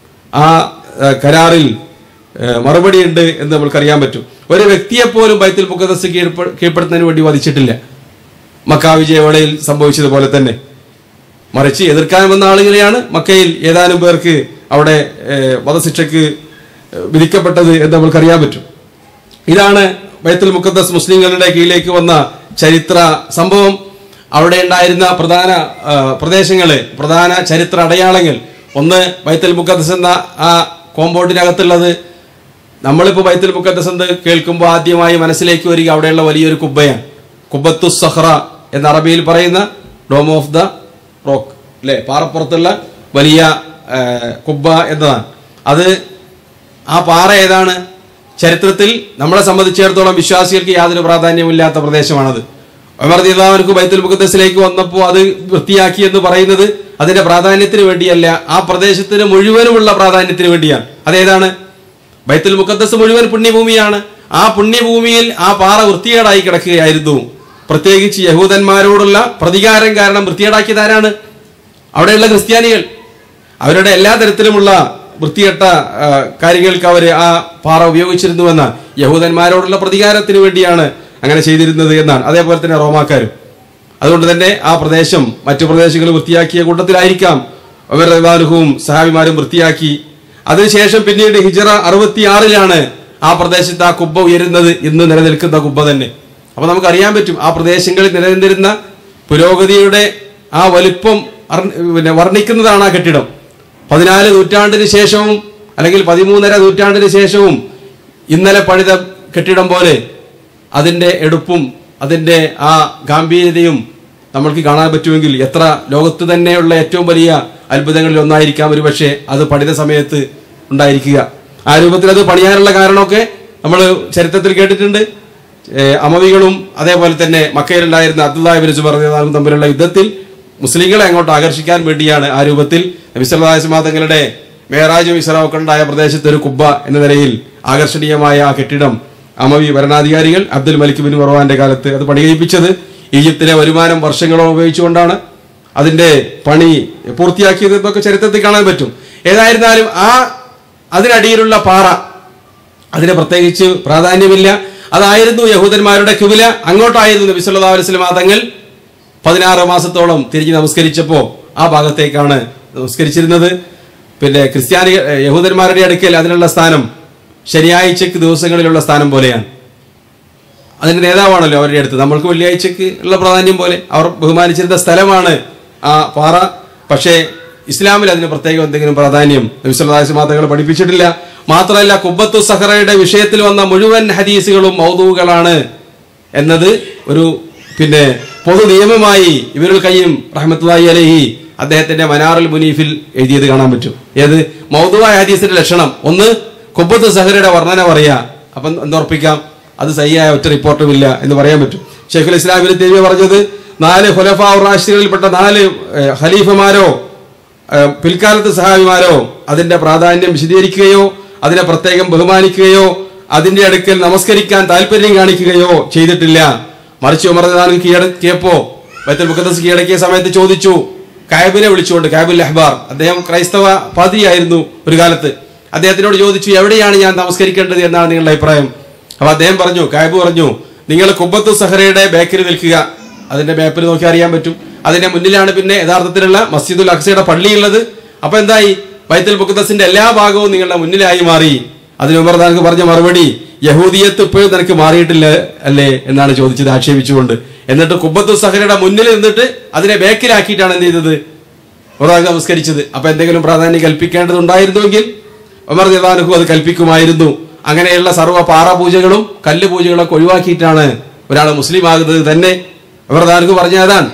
ആ ഏഹ്, കരാറിൽ ഏഹ്, മറുപടിയുണ്ട് എന്ന് നമുക്കറിയാൻ പറ്റും ഒരു വ്യക്തിയെ പോലും ബൈത്തുൽ മുഖദസ് കീഴ്പ്പെ- കീഴ്പ്പെടുത്തുന്നതിന് വേണ്ടി വധിച്ചിട്ടില്ല മക്കാ വിജയവേളയിൽ സംഭവിച്ചതുപോലെ തന്നെ മറിച്ച് എതിർക്കാൻ വന്ന ആളുകളെയാണ് മക്കയിൽ ഏതാനും പേർക്ക് അവിടെ ഏഹ്, വധശിക്ഷയ്ക്ക് ഏഹ്, വിധിക്കപ്പെട്ടത് എന്ന് നമുക്കറിയാൻ പറ്റും ഇതാണ് ബൈത്തുൽ മുഖദ്ദസ് മുസ്ലിങ്ങളുടെ കീഴിലേക്ക് വന്ന ചരിത്ര സംഭവം അവിടെ ഉണ്ടായിരുന്ന പ്രധാന ആ, പ്രദേശങ്ങള് പ്രധാന ചരിത്ര അടയാളങ്ങൾ ഒന്ന് ബൈത്തുൽ മുഖദ്ദസ് എന്ന ആ കോമ്പൗണ്ടിനകത്തുള്ളത് നമ്മളിപ്പോൾ ബൈത്തുൽ മുഖദ്ദസ് എന്ന് കേൾക്കുമ്പോൾ ആദ്യമായി മനസ്സിലേക്ക് വരിക അവിടെയുള്ള വലിയൊരു കുബ്ബയാണ് കുബ്ബത്തു സഹ്റ എന്ന അറബിയിൽ പറയുന്ന ഡോം ഓഫ് ദ റോക്ക് അല്ലെ പാറപ്പുറത്തുള്ള വലിയ ആ, കുബ്ബ എന്നതാണ് അത് ആ പാറ ഏതാണ് ചരിത്രത്തിൽ നമ്മളെ സംബന്ധിച്ചിടത്തോളം വിശ്വാസികൾക്ക് യാതൊരു പ്രാധാന്യമില്ലാത്ത പ്രദേശമാണത് ഉമർ ദീദാവർക്ക് ബൈത്തുൽ മുഖദ്ദസിലേക്ക് വന്നപ്പോൾ അത് വൃത്തിയാക്കി എന്ന് പറയുന്നത് അതിന്റെ പ്രാധാന്യത്തിന് വേണ്ടിയല്ല ആ പ്രദേശത്തിന് മുഴുവനുമുള്ള പ്രാധാന്യത്തിന് വേണ്ടിയാണ് അതേതാണ് ബൈത്തുൽ മുഖദ്ദസ് മുഴുവൻ പുണ്യഭൂമിയാണ് ആ പുണ്യഭൂമിയിൽ ആ പാറ വൃത്തികേടായി കിടക്കുകയായിരുന്നു പ്രത്യേകിച്ച് യഹൂദന്മാരോടുള്ള പ്രതികാരം കാരണം വൃത്തികേടാക്കിയത് ആരാണ് അവിടെയുള്ള ക്രിസ്ത്യാനികൾ അവരുടെ എല്ലാ തരത്തിലുമുള്ള വൃത്തികെട്ട ആ, കാര്യങ്ങൾക്ക് അവർ ആ പാറ ഉപയോഗിച്ചിരുന്നുവെന്ന യഹൂദന്മാരോടുള്ള പ്രതികാരത്തിന് വേണ്ടിയാണ് അങ്ങനെ ചെയ്തിരുന്നത് എന്നാണ് അതേപോലെ തന്നെ റോമാക്കാരും അതുകൊണ്ട് തന്നെ ആ പ്രദേശം മറ്റു പ്രദേശങ്ങൾ വൃത്തിയാക്കിയ കൂട്ടത്തിലായിരിക്കാം അവർ റഹ്മാനുഹവും സഹാബിമാരും വൃത്തിയാക്കി അതിനുശേഷം പിന്നീട് ഹിജറ അറുപത്തിയാറിലാണ് ആ പ്രദേശത്ത് ആ കുബ്ബ ഉയരുന്നത് ഇന്ന് നിലനിൽക്കുന്ന കുബ്ബ തന്നെ അപ്പൊ നമുക്കറിയാൻ പറ്റും ആ പ്രദേശങ്ങളിൽ നിലനിന്നിരുന്ന പുരോഗതിയുടെ ആ വലിപ്പം അർ- പിന്നെ വർണ്ണിക്കുന്നതാണ് ആ കെട്ടിടം പതിനാല് നൂറ്റാണ്ടിന് ശേഷവും അല്ലെങ്കിൽ പതിമൂന്നര നൂറ്റാണ്ടിന് ശേഷവും ഇന്നലെ പണിത കെട്ടിടം പോലെ അതിന്റെ എടുപ്പും അതിന്റെ ആ ഗാംഭീര്യതയും നമ്മൾക്ക് കാണാൻ പറ്റുമെങ്കിൽ എത്ര ലോകത്ത് തന്നെയുള്ള ഏറ്റവും വലിയ അത്ഭുതങ്ങളിൽ ഒന്നായിരിക്കാം ഒരു പക്ഷേ അത് പണിത സമയത്ത് ഉണ്ടായിരിക്കുക ആ രൂപത്തിൽ അത് പണിയാനുള്ള കാരണമൊക്കെ നമ്മൾ ചരിത്രത്തിൽ കേട്ടിട്ടുണ്ട് ഏഹ് അമവികളും അതേപോലെ തന്നെ മക്കയിലുണ്ടായിരുന്ന അബ്ദുല്ലാഹിബിൻ ജുബർ റളിയല്ലാഹു അൻഹു തമ്മിലുള്ള യുദ്ധത്തിൽ മുസ്ലിങ്ങളെ അങ്ങോട്ട് ആകർഷിക്കാൻ വേണ്ടിയാണ് ആ രൂപത്തിൽ നബിസ്വല്ലാസ്മാ തങ്ങളുടെ മേറാജും ഇസ്രാവൊക്കെ ഉണ്ടായ പ്രദേശത്ത് ഒരു കുബ്ബ എന്ന നിലയിൽ ആകർഷണീയമായ ആ കെട്ടിടം അമവി ഭരണാധികാരികൾ അബ്ദുൽ മലിക് ബിൻ മർവാന്റെ കാലത്ത് അത് പണികഴിപ്പിച്ചത് ഈജിപ്തിലെ വരുമാനം വർഷങ്ങളോളം ഉപയോഗിച്ചുകൊണ്ടാണ് അതിന്റെ പണി പൂർത്തിയാക്കിയത് എന്നൊക്കെ ചരിത്രത്തിൽ കാണാൻ പറ്റും ഏതായിരുന്നാലും ആ അതിനടിയിലുള്ള പാറ അതിന് പ്രത്യേകിച്ച് പ്രാധാന്യമില്ല അതായിരുന്നു യഹൂദന്മാരുടെ കിവില അങ്ങോട്ടായിരുന്നു നബി സല്ലല്ലാഹു അലൈഹി വസല്ലം തങ്ങൾ പതിനാറ് മാസത്തോളം തിരിഞ്ഞ് നമസ്കരിച്ചപ്പോൾ ആ ഭാഗത്തേക്കാണ് നമസ്കരിച്ചിരുന്നത് പിന്നെ ക്രിസ്ത്യാനി ഏഹ്, യഹൂദന്മാരുടെ അടുക്കൽ അതിനുള്ള സ്ഥാനം ശനിയാഴ്ചക്ക് ദിവസങ്ങളിലുള്ള സ്ഥാനം പോലെയാണ് അതിന്റെ നേതാവാണല്ലോ അവരുടെ അടുത്ത് നമ്മൾക്ക് വെള്ളിയാഴ്ചക്ക് ഉള്ള പ്രാധാന്യം പോലെ അവർ ബഹുമാനിച്ചിരുന്ന സ്ഥലമാണ് ആ പാറ പക്ഷേ ഇസ്ലാമിൽ അതിന് പ്രത്യേകം എന്തെങ്കിലും പ്രാധാന്യം നബിസ്വല്ലാസ്മാതകൾ പഠിപ്പിച്ചിട്ടില്ല മാത്രമല്ല കുബ്ബത്തു സഹറയുടെ വിഷയത്തിൽ വന്ന മുഴുവൻ ഹദീസുകളും മൗദൂകളാണ് എന്നത് ഒരു പിന്നെ പൊതു നിയമമായി ഇവരുൽ കയ്യും റഹ്മത്തുള്ളാഹി അലഹി അദ്ദേഹത്തിന്റെ മനാറുൽ മുനീഫിൽ എഴുതിയത് കാണാൻ പറ്റും ഏത് മൗദുവായ ഹദീസിന്റെ ലക്ഷണം ഒന്ന് കുബ്ബത്ത് സഹറയുടെ വർണ്ണന പറയാ അപ്പം എന്തുറപ്പിക്കാം അത് സഹിയായ ഒറ്റ റിപ്പോർട്ടും ഇല്ല എന്ന് പറയാൻ പറ്റും ഷെയ്ഖുൽ ഇസ്ലാമിന് തെരുവ് പറഞ്ഞത് നാല് ഹുലഫാ റാഷികളിൽപ്പെട്ട നാല് ഏഹ്, ഖലീഫമാരോ ഏഹ്, പിൽക്കാലത്ത് സഹാബിമാരോ അതിന്റെ പ്രാധാന്യം വിശദീകരിക്കുകയോ അതിനെ പ്രത്യേകം ബഹുമാനിക്കുകയോ അതിന്റെ അടുക്കൽ നമസ്കരിക്കാൻ താല്പര്യം കാണിക്കുകയോ ചെയ്തിട്ടില്ല മറിച്ച് ഉമർ റളിയല്ലാഹു കീഴടക്കിയപ്പോ ബൈത്തുൽ മുഖദ്ദസ് കീഴടക്കിയ സമയത്ത് ചോദിച്ചു കായബിനെ വിളിച്ചുകൊണ്ട് കായബുൽ അഹ്ബാർ അദ്ദേഹം ക്രൈസ്തവ പാതിരിയായിരുന്നു ഒരു കാലത്ത് അദ്ദേഹത്തിനോട് ചോദിച്ചു എവിടെയാണ് ഞാൻ നമസ്കരിക്കേണ്ടത് എന്നാണ് നിങ്ങളുടെ അഭിപ്രായം അപ്പൊ അദ്ദേഹം പറഞ്ഞു കായബ് പറഞ്ഞു നിങ്ങൾ കുബ്ബത്തു സഹറയുടെ ബേക്കറി നിൽക്കുക അതിന്റെ മാപ്പിൽ നോക്കി അറിയാൻ പറ്റും അതിന്റെ മുന്നിലാണ് പിന്നെ യഥാർത്ഥത്തിലുള്ള മസ്ജിദുൽ അക്സയുടെ പള്ളിയുള്ളത് അപ്പൊ എന്തായി ബൈത്തുൽ മുഖദ്ദസിന്റെ എല്ലാ ഭാഗവും നിങ്ങളുടെ മുന്നിലായി മാറി അതിന് ഉമർ താങ്കൾക്ക് പറഞ്ഞ മറുപടി യഹൂദിയത്ത് ഇപ്പോഴും നിനക്ക് മാറിയിട്ടില്ല അല്ലേ എന്നാണ് ചോദിച്ചത് ആക്ഷേപിച്ചുകൊണ്ട് എന്നിട്ട് കുബ്ബത്തു സഹറയുടെ മുന്നിൽ നിന്നിട്ട് അതിനെ ബേക്കിലാക്കിയിട്ടാണ് എന്ത് ചെയ്തത് ഒരാൾ നമസ്കരിച്ചത് അപ്പൊ എന്തെങ്കിലും പ്രാധാന്യം കൽപ്പിക്കേണ്ടതുണ്ടായിരുന്നുവെങ്കിൽ ഉമർ ദിവാനുഹു അത് കൽപ്പിക്കുമായിരുന്നു അങ്ങനെയുള്ള സർവ്വ പാറ പൂജകളും കല്ല് പൂജകളൊക്കെ ഒഴിവാക്കിയിട്ടാണ് ഒരാൾ മുസ്ലിം ആകുന്നത് തന്നെ ഉമർ ദിവാനുഹു പറഞ്ഞ അതാണ്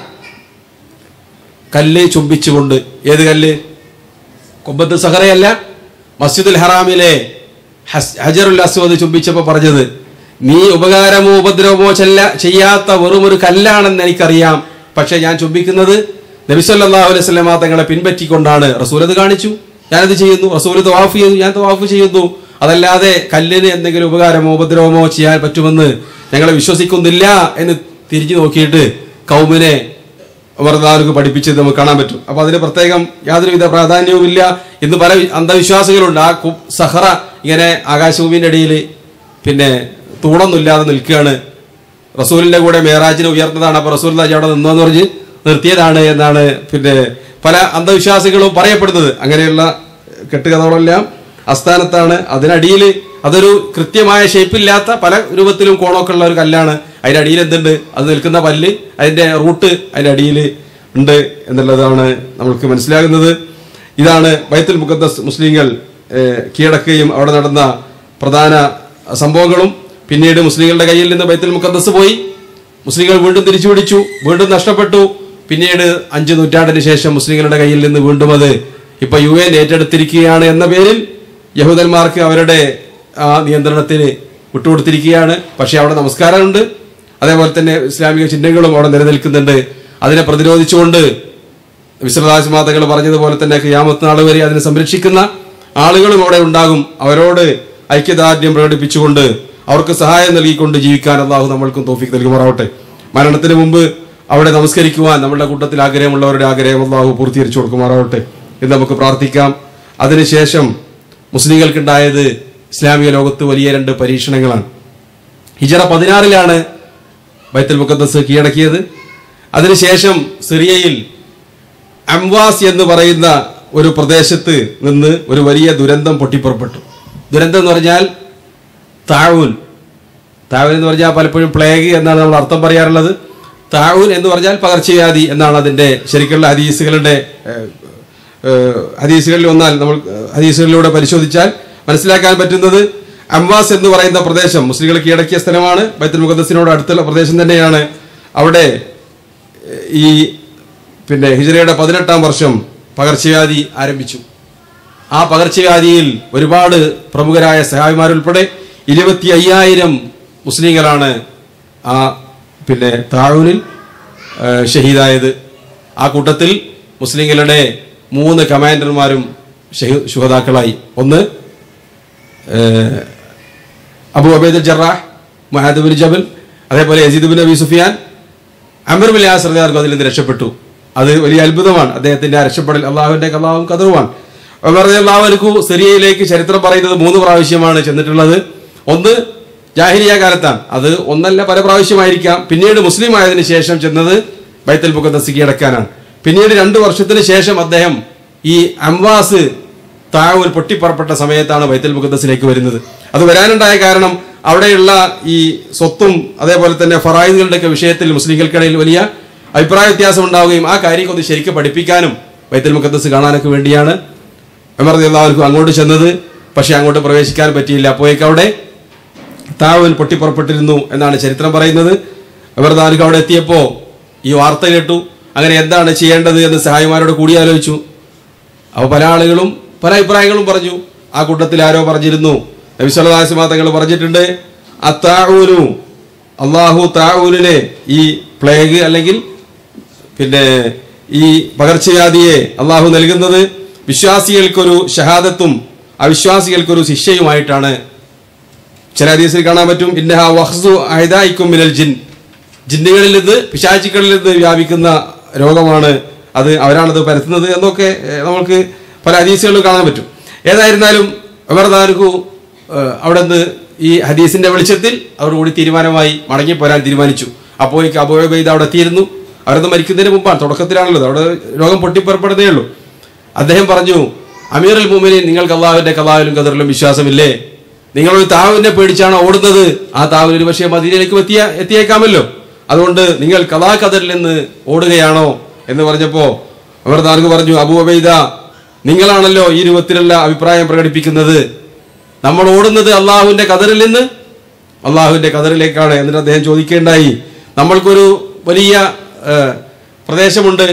കല്ല് ചുംബിച്ചുകൊണ്ട് ഏത് കല്ല് കുമ്പത്ത് സഹറയല്ല മസ്ജിദുൽ ഹറാമിലെ ഹസ്- ഹജറുൽ അസ്വദ് ചുംബിച്ചപ്പോ പറഞ്ഞത് നീ ഉപകാരമോ ഉപദ്രവമോ ചെല്ല ചെയ്യാത്ത വെറും ഒരു കല്ലാണെന്ന് എനിക്കറിയാം പക്ഷെ ഞാൻ ചുംബിക്കുന്നത് നബിസല്ലാഹു അലൈഹി സ്വലമ തങ്ങളെ പിൻപറ്റിക്കൊണ്ടാണ് റസൂൽ അത് കാണിച്ചു ഞാനത് ചെയ്യുന്നു റസൂൽ തവാഫ് ചെയ്യുന്നു ഞാൻ തവാഫ് ചെയ്യുന്നു അതല്ലാതെ കല്ലിന് എന്തെങ്കിലും ഉപകാരമോ ഉപദ്രവമോ ചെയ്യാൻ പറ്റുമെന്ന് ഞങ്ങൾ വിശ്വസിക്കുന്നില്ല എന്ന് തിരിഞ്ഞു നോക്കിയിട്ട് കൗമിനെ അമർദാർക്ക് പഠിപ്പിച്ചത് നമുക്ക് കാണാൻ പറ്റും അപ്പൊ അതിന് പ്രത്യേകം യാതൊരുവിധ പ്രാധാന്യവുമില്ല ഇന്ന് പല വി- അന്ധവിശ്വാസികളുണ്ട് ആ കു- സഹറ ഇങ്ങനെ ആകാശഭൂമിന്റെ ഇടയിൽ പിന്നെ തൂണൊന്നുമില്ലാതെ നിൽക്കുകയാണ് റസൂലിന്റെ കൂടെ മേറാജിനെ ഉയർന്നതാണ് അപ്പൊ റസൂൽ അവിടെ നിന്നോന്ന് പറഞ്ഞ് നിർത്തിയതാണ് എന്നാണ് പിന്നെ പല അന്ധവിശ്വാസികളും പറയപ്പെടുന്നത് അങ്ങനെയുള്ള കെട്ടുകഥകളെല്ലാം അസ്ഥാനത്താണ് അതിനടിയിൽ അതൊരു കൃത്യമായ ഷേപ്പില്ലാത്ത പല രൂപത്തിലും കോണൊക്കെ ഉള്ള ഒരു കല്ലാണ് അതിന്റെ അടിയിൽ എന്തുണ്ട് അത് നിൽക്കുന്ന പല്ല് അതിന്റെ റൂട്ട് അതിന്റെ അടിയിൽ ഉണ്ട് എന്നുള്ളതാണ് നമ്മൾക്ക് മനസ്സിലാകുന്നത് ഇതാണ് ബൈത്തുൽ മുഖദ്ദസ് മുസ്ലിങ്ങൾ ഏഹ്, കീഴടക്കുകയും അവിടെ നടന്ന പ്രധാന സംഭവങ്ങളും പിന്നീട് മുസ്ലിങ്ങളുടെ കയ്യിൽ നിന്ന് ബൈത്തുൽ മുഖദ്ദസ് പോയി മുസ്ലിങ്ങൾ വീണ്ടും തിരിച്ചു പിടിച്ചു വീണ്ടും നഷ്ടപ്പെട്ടു പിന്നീട് അഞ്ച് നൂറ്റാണ്ടിന് ശേഷം മുസ്ലിങ്ങളുടെ കയ്യിൽ നിന്ന് വീണ്ടും അത് ഇപ്പൊ യു എൻ ഏറ്റെടുത്തിരിക്കുകയാണ് എന്ന പേരിൽ യഹൂദന്മാർക്ക് അവരുടെ ആ നിയന്ത്രണത്തിന് വിട്ടുകൊടുത്തിരിക്കുകയാണ് പക്ഷെ അവിടെ നമസ്കാരമുണ്ട് അതേപോലെ തന്നെ ഇസ്ലാമിക ചിഹ്നങ്ങളും അവിടെ നിലനിൽക്കുന്നുണ്ട് അതിനെ പ്രതിരോധിച്ചുകൊണ്ട് വിശ്രദാസ് മാതകൾ പറഞ്ഞതുപോലെ തന്നെ ക്യാമത്ത് നാൾ വരെ അതിനെ സംരക്ഷിക്കുന്ന ആളുകളും അവിടെ ഉണ്ടാകും അവരോട് ഐക്യദാർഢ്യം പ്രകടിപ്പിച്ചുകൊണ്ട് അവർക്ക് സഹായം നൽകിക്കൊണ്ട് ജീവിക്കാൻ അള്ളാഹു നമ്മൾക്കും തോഫിക്ക് നൽകുമാറാവട്ടെ മരണത്തിന് മുമ്പ് അവിടെ നമസ്കരിക്കുവാൻ നമ്മുടെ കൂട്ടത്തിൽ ആഗ്രഹമുള്ളവരുടെ ആഗ്രഹം അള്ളാഹു പൂർത്തീകരിച്ചു കൊടുക്കുമാറാവട്ടെ എന്ന് നമുക്ക് പ്രാർത്ഥിക്കാം അതിനുശേഷം മുസ്ലിങ്ങൾക്കുണ്ടായത് ഇസ്ലാമിക ലോകത്ത് വലിയ രണ്ട് പരീക്ഷണങ്ങളാണ് ഹിജറ പതിനാറിലാണ് ബൈത്തുൽ മുഖദ്ദസ് കീഴടക്കിയത് അതിനുശേഷം സിറിയയിൽ അംവാസ് എന്ന് പറയുന്ന ഒരു പ്രദേശത്ത് നിന്ന് ഒരു വലിയ ദുരന്തം പൊട്ടിപ്പുറപ്പെട്ടു ദുരന്തം എന്ന് പറഞ്ഞാൽ താഴൂൻ താഴൂൻ എന്ന് പറഞ്ഞാൽ പലപ്പോഴും പ്ലേഗ് എന്നാണ് നമ്മൾ അർത്ഥം പറയാറുള്ളത് താഴൂൻ എന്ന് പറഞ്ഞാൽ പകർച്ചവ്യാധി എന്നാണ് അതിന്റെ ശരിക്കുള്ള ഹദീസുകളുടെ ഏഹ്, ഏഹ്, ഹദീസുകളിൽ വന്നാൽ നമ്മൾ ഏഹ്, ഹദീസുകളിലൂടെ പരിശോധിച്ചാൽ മനസ്സിലാക്കാൻ പറ്റുന്നത് അംവാസ് എന്ന് പറയുന്ന പ്രദേശം മുസ്ലിങ്ങൾ കീഴടക്കിയ സ്ഥലമാണ് ബൈത്തുൽ മുഖദ്സിനോട് അടുത്തുള്ള പ്രദേശം തന്നെയാണ് അവിടെ ഏഹ്, ഈ പിന്നെ ഹിജറയുടെ പതിനെട്ടാം വർഷം പകർച്ചവ്യാധി ആരംഭിച്ചു ആ പകർച്ചവ്യാധിയിൽ ഒരുപാട് പ്രമുഖരായ സഹായിമാരുൾപ്പെടെ ഇരുപത്തി അയ്യായിരം മുസ്ലിങ്ങളാണ് ആ പിന്നെ താഴൂനിൽ ആ, ഷഹീദായത് ആ കൂട്ടത്തിൽ മുസ്ലിങ്ങളുടെ മൂന്ന് കമാൻഡർമാരും ഷഹീ- ശുഹതാക്കളായി ഒന്ന് ഏഹ്, അബു അബൈദുൽ ജറാഹ് മുഹാദ് ബിൻ ജബൽ അതേപോലെ Yazid bin Abi Sufyan Amr bin യാസർദാർക്കും അതിൽ നിന്ന് രക്ഷപ്പെട്ടു അത് വലിയ അത്ഭുതമാണ് അദ്ദേഹത്തിന്റെ ആ രക്ഷപ്പെടൽ അള്ളാഹുവിന്റെ കലാവും കതറുവാൻ അള്ളാഹുനക്കു സിറിയയിലേക്ക് ചരിത്രം പറയുന്നത് മൂന്ന് പ്രാവശ്യമാണ് ചെന്നിട്ടുള്ളത് ഒന്ന് ജാഹിരിയ കാലത്താണ് അത് ഒന്നല്ല പല പ്രാവശ്യമായിരിക്കാം പിന്നീട് മുസ്ലിം ആയതിനു ശേഷം ചെന്നത് ബൈത്തൽ മുഖദ്ദസ് കീഴടക്കാനാണ് പിന്നീട് രണ്ടു വർഷത്തിന് ശേഷം അദ്ദേഹം ഈ അംവാസ് താഴൂർ പൊട്ടിപ്പുറപ്പെട്ട സമയത്താണ് ബൈത്തൽ മുഖദ്ദസിലേക്ക് വരുന്നത് അത് വരാനുണ്ടായ കാരണം അവിടെയുള്ള ഈ സ്വത്തും അതേപോലെ തന്നെ ഫറായിദുകളുടെയൊക്കെ വിഷയത്തിൽ മുസ്ലിങ്ങൾക്കിടയിൽ വലിയ അഭിപ്രായ വ്യത്യാസം ഉണ്ടാവുകയും ആ കാര്യം ഒന്ന് ശരിക്കും പഠിപ്പിക്കാനും ബൈത്തൽ മുഖദ്ദസ് കാണാനൊക്കെ വേണ്ടിയാണ് ഉമർ എല്ലാവർക്കും അങ്ങോട്ട് ചെന്നത് പക്ഷെ അങ്ങോട്ട് പ്രവേശിക്കാൻ പറ്റിയില്ല അപ്പോഴേക്ക് അവിടെ താവൽ പൊട്ടിപ്പുറപ്പെട്ടിരുന്നു എന്നാണ് ചരിത്രം പറയുന്നത് ഉമർ താലൂക്ക് അവിടെ എത്തിയപ്പോ ഈ വാർത്ത കേട്ടു അങ്ങനെ എന്താണ് ചെയ്യേണ്ടത് എന്ന് സഹായിമാരോട് കൂടിയാലോചിച്ചു അപ്പോൾ പല ആളുകളും പല അഭിപ്രായങ്ങളും പറഞ്ഞു ആ കൂട്ടത്തിൽ ആരോ പറഞ്ഞിരുന്നു നബിസ്വല്ലാസ്മാ തങ്ങൾ പറഞ്ഞിട്ടുണ്ട് അത്താഊനു അള്ളാഹു താഊലിനെ ഈ പ്ലേഗ് അല്ലെങ്കിൽ പിന്നെ ഈ പകർച്ചവ്യാധിയെ അള്ളാഹു നൽകുന്നത് വിശ്വാസികൾക്കൊരു ഷഹാദത്തും അവിശ്വാസികൾക്കൊരു ശിക്ഷയുമായിട്ടാണ് ചില ഹദീസിൽ കാണാൻ പറ്റും ഇന്നഹ വഹ്സു അഹദായിക്കും മിനൽ ജിൻ ജിന്നുകളിൽ നിന്ന് പിശാചികളിൽ നിന്ന് വ്യാപിക്കുന്ന രോഗമാണ് അത് അവരാണത് പരത്തുന്നത് എന്നൊക്കെ ഏഹ്, നമുക്ക് പല ഹദീസുകളിലും കാണാൻ പറ്റും ഏതായിരുന്നാലും ഉമർ താലൂക്കു അവിടെ നിന്ന് ഈ ഹദീസിന്റെ വെളിച്ചത്തിൽ അവർ കൂടി തീരുമാനമായി മടങ്ങിപ്പോരാൻ തീരുമാനിച്ചു അപ്പോഴേക്ക് അബോബൈദ് അവിടെ എത്തിയിരുന്നു അവരത് മരിക്കുന്നതിന് മുമ്പാണ് തുടക്കത്തിലാണല്ലോ അവിടെ രോഗം പൊട്ടിപ്പുറപ്പെടുന്നേ ഉള്ളൂ അദ്ദേഹം പറഞ്ഞു അമീർ അൽ മുമിനിൻ നിങ്ങൾക്ക് അള്ളാഹുവിന്റെ കലാവിലും കദറിലും വിശ്വാസമില്ലേ നിങ്ങൾ ഒരു താവിനെ പേടിച്ചാണ് ഓടുന്നത് ആ താവിൽ ഒരു പക്ഷേ മദീനയിലേക്ക് എത്തിയ എത്തിയേക്കാമല്ലോ അതുകൊണ്ട് നിങ്ങൾ കലാ കദറിൽ നിന്ന് ഓടുകയാണോ എന്ന് പറഞ്ഞപ്പോ അവർ താർക്ക് പറഞ്ഞു അബൂ അബൈദ നിങ്ങളാണല്ലോ ഈ രൂപത്തിലുള്ള അഭിപ്രായം പ്രകടിപ്പിക്കുന്നത് നമ്മൾ ഓടുന്നത് അള്ളാഹുവിന്റെ കതറിൽ നിന്ന് അള്ളാഹുവിന്റെ കതറിലേക്കാണ് എന്നിട്ട് അദ്ദേഹം ചോദിക്കേണ്ടായി നമ്മൾക്കൊരു വലിയ ഏഹ്, പ്രദേശമുണ്ട്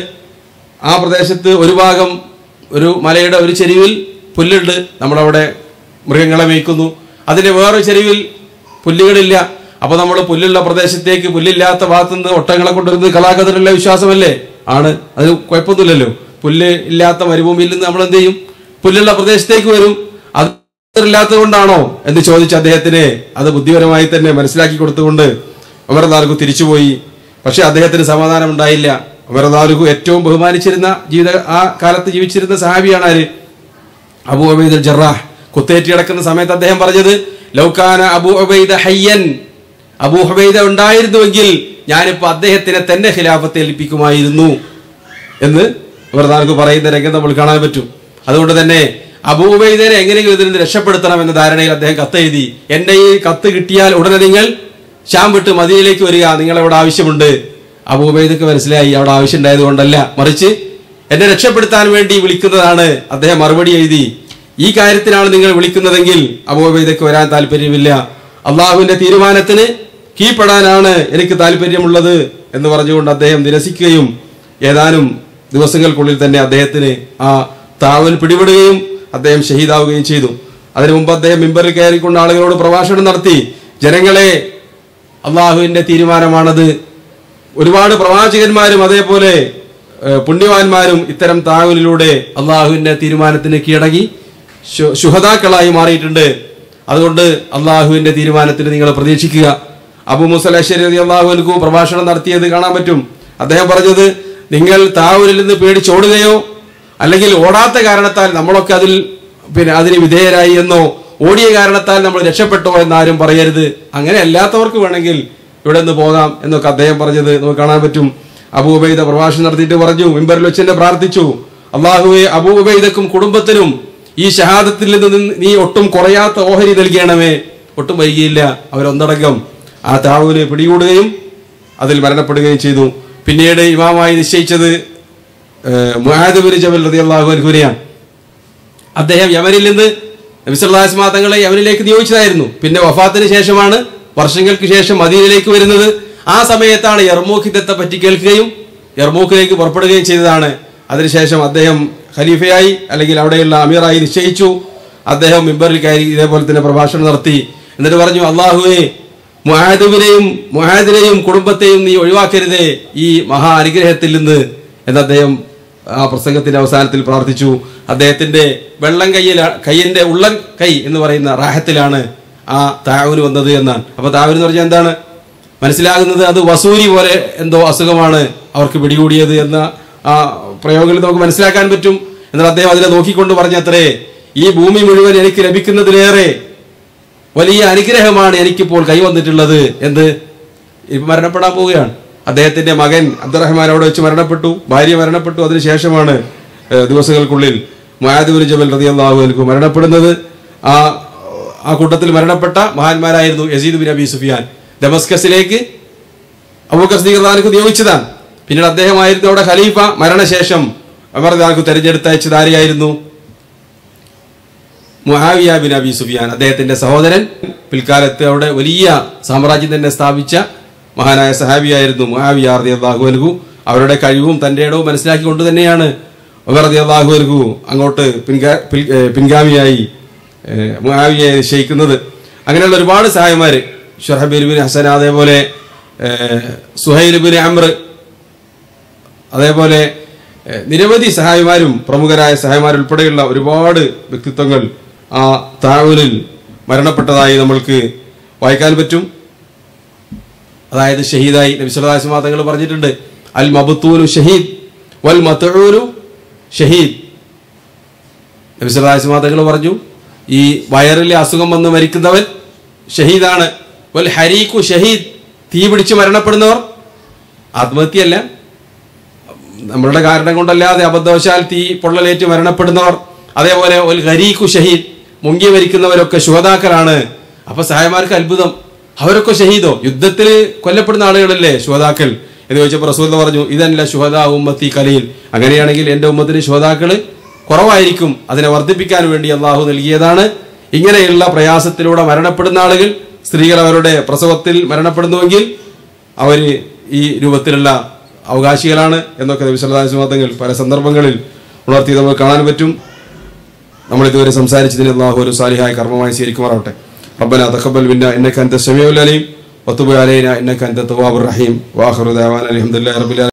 ആ പ്രദേശത്ത് ഒരു ഭാഗം ഒരു മലയുടെ ഒരു ചെരുവിൽ പുല്ലുണ്ട് നമ്മളവിടെ മൃഗങ്ങളെ മേയ്ക്കുന്നു അതിന്റെ വേറെ ചെരുവിൽ പുല്ലുകളില്ല അപ്പൊ നമ്മൾ പുല്ലുള്ള പ്രദേശത്തേക്ക് പുല്ലില്ലാത്ത ഭാഗത്തു നിന്ന് ഒട്ടകങ്ങളെ കൊണ്ടുവരുന്നത് കലാകതറുള്ള വിശ്വാസമല്ലേ ആണ് അത് കുഴപ്പമൊന്നുമില്ലല്ലോ പുല്ല് ഇല്ലാത്ത മരുഭൂമിയിൽ നിന്ന് നമ്മൾ എന്ത് ചെയ്യും പുല്ലുള്ള പ്രദേശത്തേക്ക് വരും അത് ഇല്ലാത്തത് കൊണ്ടാണോ എന്ന് ചോദിച്ച അദ്ദേഹത്തിന് അത് ബുദ്ധിപരമായി തന്നെ മനസ്സിലാക്കി കൊടുത്തുകൊണ്ട് അമർദാർഗു തിരിച്ചുപോയി പക്ഷെ അദ്ദേഹത്തിന് സമാധാനം ഉണ്ടായില്ല അമർദാർഗു ഏറ്റവും ബഹുമാനിച്ചിരുന്ന ജീവിത ആ കാലത്ത് ജീവിച്ചിരുന്ന സഹാബിയാണ് ആര് അബു ഉബൈദ് ജറാഹ് കുത്തേറ്റി കിടക്കുന്ന സമയത്ത് അദ്ദേഹം പറഞ്ഞത് ലൗക്കാന അബു ഉബൈദ ഹയ്യൻ അബു ഹുബൈദ ഉണ്ടായിരുന്നുവെങ്കിൽ ഞാനിപ്പോ അദ്ദേഹത്തിനെ തന്നെ ഖിലാഫത്ത് ഏൽപ്പിക്കുമായിരുന്നു എന്ന് ഇവർതാർക്ക് പറയുന്ന രംഗം നമ്മൾ കാണാൻ പറ്റും അതുകൊണ്ട് തന്നെ അബൂബൈദനെ എങ്ങനെയെങ്കിലും ഇതിൽ നിന്ന് രക്ഷപ്പെടുത്തണം എന്ന ധാരണയിൽ അദ്ദേഹം കത്തെഴുതി എന്റെ ഈ കത്ത് കിട്ടിയാൽ ഉടനെ നിങ്ങൾ ഷാം വിട്ട് മദീനയിലേക്ക് വരിക നിങ്ങളവിടെ ആവശ്യമുണ്ട് അബൂബൈദക്ക് മനസ്സിലായി അവിടെ ആവശ്യം ഉണ്ടായത് കൊണ്ടല്ല മറിച്ച് എന്നെ രക്ഷപ്പെടുത്താൻ വേണ്ടി വിളിക്കുന്നതാണ് അദ്ദേഹം മറുപടി എഴുതി ഈ കാര്യത്തിനാണ് നിങ്ങൾ വിളിക്കുന്നതെങ്കിൽ അബൂബൈദക്ക് വരാൻ താല്പര്യമില്ല അള്ളാഹുവിന്റെ തീരുമാനത്തിന് കീഴ്പ്പെടാനാണ് എനിക്ക് താല്പര്യമുള്ളത് എന്ന് പറഞ്ഞുകൊണ്ട് അദ്ദേഹം നിരസിക്കുകയും ഏതാനും ദിവസങ്ങൾക്കുള്ളിൽ തന്നെ അദ്ദേഹത്തിന് ആ താവൽ പിടിപെടുകയും അദ്ദേഹം ഷഹീദാവുകയും ചെയ്തു അതിനു മുമ്പ് അദ്ദേഹം മിമ്പറിൽ കയറിക്കൊണ്ട് ആളുകളോട് പ്രഭാഷണം നടത്തി ജനങ്ങളെ അള്ളാഹുവിന്റെ തീരുമാനമാണത് ഒരുപാട് പ്രവാചകന്മാരും അതേപോലെ ഏഹ്, പുണ്യവാന്മാരും ഇത്തരം താവലിലൂടെ അള്ളാഹുവിന്റെ തീരുമാനത്തിന് കീഴടങ്ങി ശു- ശുഹതാക്കളായി മാറിയിട്ടുണ്ട് അതുകൊണ്ട് അള്ളാഹുവിന്റെ തീരുമാനത്തിന് നിങ്ങൾ പ്രതീക്ഷിക്കുക അബു മുസലശ്ശേരി അള്ളാഹുവിനു പ്രഭാഷണം നടത്തിയത് കാണാൻ പറ്റും അദ്ദേഹം പറഞ്ഞത് നിങ്ങൾ താവൂരിൽ നിന്ന് പേടിച്ചോടുകയോ അല്ലെങ്കിൽ ഓടാത്ത കാരണത്താൽ നമ്മളൊക്കെ അതിൽ പിന്നെ അതിന് വിധേയരായി എന്നോ ഓടിയ കാരണത്താൽ നമ്മൾ രക്ഷപ്പെട്ടോ എന്നാരും പറയരുത് അങ്ങനെ അല്ലാത്തവർക്ക് വേണമെങ്കിൽ ഇവിടെ നിന്ന് പോകാം എന്നൊക്കെ അദ്ദേഹം പറഞ്ഞത് നമുക്ക് കാണാൻ പറ്റും അബൂബൈദ പ്രഭാഷണം നടത്തിയിട്ട് പറഞ്ഞു മിമ്പറിൽ വെച്ച് തന്നെ പ്രാർത്ഥിച്ചു അള്ളാഹുവെ അബൂബൈദക്കും കുടുംബത്തിനും ഈ ഷഹാദത്തിൽ നിന്ന് നീ ഒട്ടും കുറയാത്ത ഓഹരി നൽകണമേ ഒട്ടും വൈകിയില്ല അവരൊന്നടങ്കം ആ താവൂന് പിടികൂടുകയും അതിൽ മരണപ്പെടുകയും ചെയ്തു പിന്നീട് ഇമാമായി നിശ്ചയിച്ചത് മുഹാദുബിൻ ജബൽ റതി അള്ളാഹു അൻഹുനെയാണ് അദ്ദേഹം യമനിൽ നിന്ന് നബിസ്വല്ലാസ്മാ തങ്ങളെ യമനിലേക്ക് നിയോഗിച്ചതായിരുന്നു പിന്നെ വഫാത്തിന് ശേഷമാണ് വർഷങ്ങൾക്ക് ശേഷം മദീനയിലേക്ക് വരുന്നത് ആ സമയത്താണ് യർമൂഖ് യുദ്ധത്തെ പറ്റി കേൾക്കുകയും യർമൂഖിലേക്ക് പുറപ്പെടുകയും ചെയ്തതാണ് അതിനുശേഷം അദ്ദേഹം ഖലീഫയായി അല്ലെങ്കിൽ അവിടെയുള്ള അമീറായി നിശ്ചയിച്ചു അദ്ദേഹം മിമ്പറിൽ കയറി ഇതേപോലെ തന്നെ പ്രഭാഷണം നടത്തി എന്നിട്ട് പറഞ്ഞു അള്ളാഹുവെ മുഹാദുവിനെയും മുഹാദിനെയും കുടുംബത്തെയും നീ ഒഴിവാക്കരുതേ ഈ മഹാ അനുഗ്രഹത്തിൽ നിന്ന് എന്ന് അദ്ദേഹം ആ പ്രസംഗത്തിന്റെ അവസാനത്തിൽ പ്രാർത്ഥിച്ചു അദ്ദേഹത്തിന്റെ വെള്ളം കയ്യിൽ കയ്യിന്റെ ഉള്ളൻ കൈ എന്ന് പറയുന്ന റാഹത്തിലാണ് ആ താവൂര് വന്നത് എന്നാണ് അപ്പൊ താവൂര് എന്ന് പറഞ്ഞാൽ എന്താണ് മനസ്സിലാകുന്നത് അത് വസൂരി പോലെ എന്തോ അസുഖമാണ് അവർക്ക് പിടികൂടിയത് എന്ന ആ പ്രയോഗങ്ങളിൽ നമുക്ക് മനസ്സിലാക്കാൻ പറ്റും എന്നാൽ അദ്ദേഹം അതിനെ നോക്കിക്കൊണ്ട് പറഞ്ഞത്രേ ഈ ഭൂമി മുഴുവൻ എനിക്ക് ലഭിക്കുന്നതിലേറെ വലിയ അനുഗ്രഹമാണ് എനിക്കിപ്പോൾ കൈവന്നിട്ടുള്ളത് എന്ത് ഇപ്പൊ മരണപ്പെടാൻ പോവുകയാണ് അദ്ദേഹത്തിന്റെ മകൻ അബ്ദുറഹ്മാൻ അവിടെ വെച്ച് മരണപ്പെട്ടു ഭാര്യ മരണപ്പെട്ടു അതിനുശേഷമാണ് ഏഹ്, ദിവസങ്ങൾക്കുള്ളിൽ മഹാദുബിൻ ജബൽ റതി അള്ളാഹു മരണപ്പെടുന്നത് ആ ആ കൂട്ടത്തിൽ മരണപ്പെട്ട മഹാന്മാരായിരുന്നു യസീദ് ബിൻ അബി സുഫിയാൻ ഡമസ്കസിലേക്ക് അബൂബക്കർ സദീഖ് നിയോഗിച്ചതാണ് പിന്നീട് അദ്ദേഹമായിരുന്നു അവിടെ ഖലീഫ മരണശേഷം അമർ ദാൽക്ക് തെരഞ്ഞെടുത്തയച്ചത് ആരെയായിരുന്നു മുഹാവിയ ബിൻ അബി സുഫിയാൻ അദ്ദേഹത്തിന്റെ സഹോദരൻ പിൽക്കാലത്ത് അവിടെ വലിയ സാമ്രാജ്യം തന്നെ സ്ഥാപിച്ച മഹാനായ സഹാബിയായിരുന്നു മുഹാവിയ റളിയല്ലാഹു അൻഹു അവരുടെ കഴിവും തന്റെ ഇടവും മനസ്സിലാക്കിക്കൊണ്ട് തന്നെയാണ് ഉമർ റളിയല്ലാഹു അൻഹു അങ്ങോട്ട് പിൻഗാ- പിൽ- ഏ, പിൻഗാമിയായി ഏ, മുഹാവിയെ നിശ്ചയിക്കുന്നത് അങ്ങനെയുള്ള ഒരുപാട് സഹായമാര് ഷുഹബീർ ബിൻ ഹസൻ അതേപോലെ ഏ, സുഹൈൽ ബിൻ അമ്ര അതേപോലെ എഹ്, നിരവധി സഹായിമാരും പ്രമുഖരായ സഹായിമാരുൾപ്പെടെയുള്ള ഒരുപാട് വ്യക്തിത്വങ്ങൾ ആ താവൂലിൽ മരണപ്പെട്ടതായി നമ്മൾക്ക് വായിക്കാൻ പറ്റും അതായത് ഷഹീദായി നബിസ്വലാസ്മാ തങ്ങൾ പറഞ്ഞിട്ടുണ്ട് അൽ മബത്തൂനു ഷഹീദ് വൽ മത്തൂനു ഷഹീദ് നബിസ്വലാസ്മാ തങ്ങൾ പറഞ്ഞു ഈ വയറിലെ അസുഖം വന്ന് മരിക്കുന്നവൻ ഷഹീദാണ് വൽ ഹരീഖു ഷഹീദ് തീ പിടിച്ച് മരണപ്പെടുന്നവർ ആത്മഹത്യയല്ല നമ്മളുടെ കാരണം കൊണ്ടല്ലാതെ അബദ്ധവശാൽ തീ പൊള്ളലേറ്റ് മരണപ്പെടുന്നവർ അതേപോലെ ഒരു ഖരീഖു ഷഹീദ് മുങ്ങി മരിക്കുന്നവരൊക്കെ ശുഹതാക്കളാണ് അപ്പൊ സഹായമാർക്ക് അത്ഭുതം അവരൊക്കെ ഷഹീദോ യുദ്ധത്തിൽ കൊല്ലപ്പെടുന്ന ആളുകളല്ലേ ശുഹതാക്കൾ എന്ന് ചോദിച്ചപ്പോൾ റസൂൽ പറഞ്ഞു ഇതല്ല ശുഹദാ ഉമ്മത്തി കലയിൽ അങ്ങനെയാണെങ്കിൽ എന്റെ ഉമ്മത്തിന് ശുഹതാക്കള് കുറവായിരിക്കും അതിനെ വർദ്ധിപ്പിക്കാൻ വേണ്ടി അള്ളാഹു നൽകിയതാണ് ഇങ്ങനെയുള്ള പ്രയാസത്തിലൂടെ മരണപ്പെടുന്ന ആളുകൾ സ്ത്രീകൾ അവരുടെ പ്രസവത്തിൽ മരണപ്പെടുന്നുവെങ്കിൽ അവര് ഈ രൂപത്തിലുള്ള അവകാശികളാണ് എന്നൊക്കെ വിശ്വനാഥങ്ങൾ പല സന്ദർഭങ്ങളിൽ ഉണർത്തി നമുക്ക് കാണാൻ പറ്റും നമ്മൾ ഇതുവരെ സംസാരിച്ചതിന് അള്ളാഹു ഒരു സാലിഹായ കർമ്മമായി സ്വീകരിക്കുമാറാവട്ടെ ربنا تقبل منا انك انت السميع العليم وتب علينا انك انت التواب الرحيم واخر دعوانا الحمد لله رب العالمين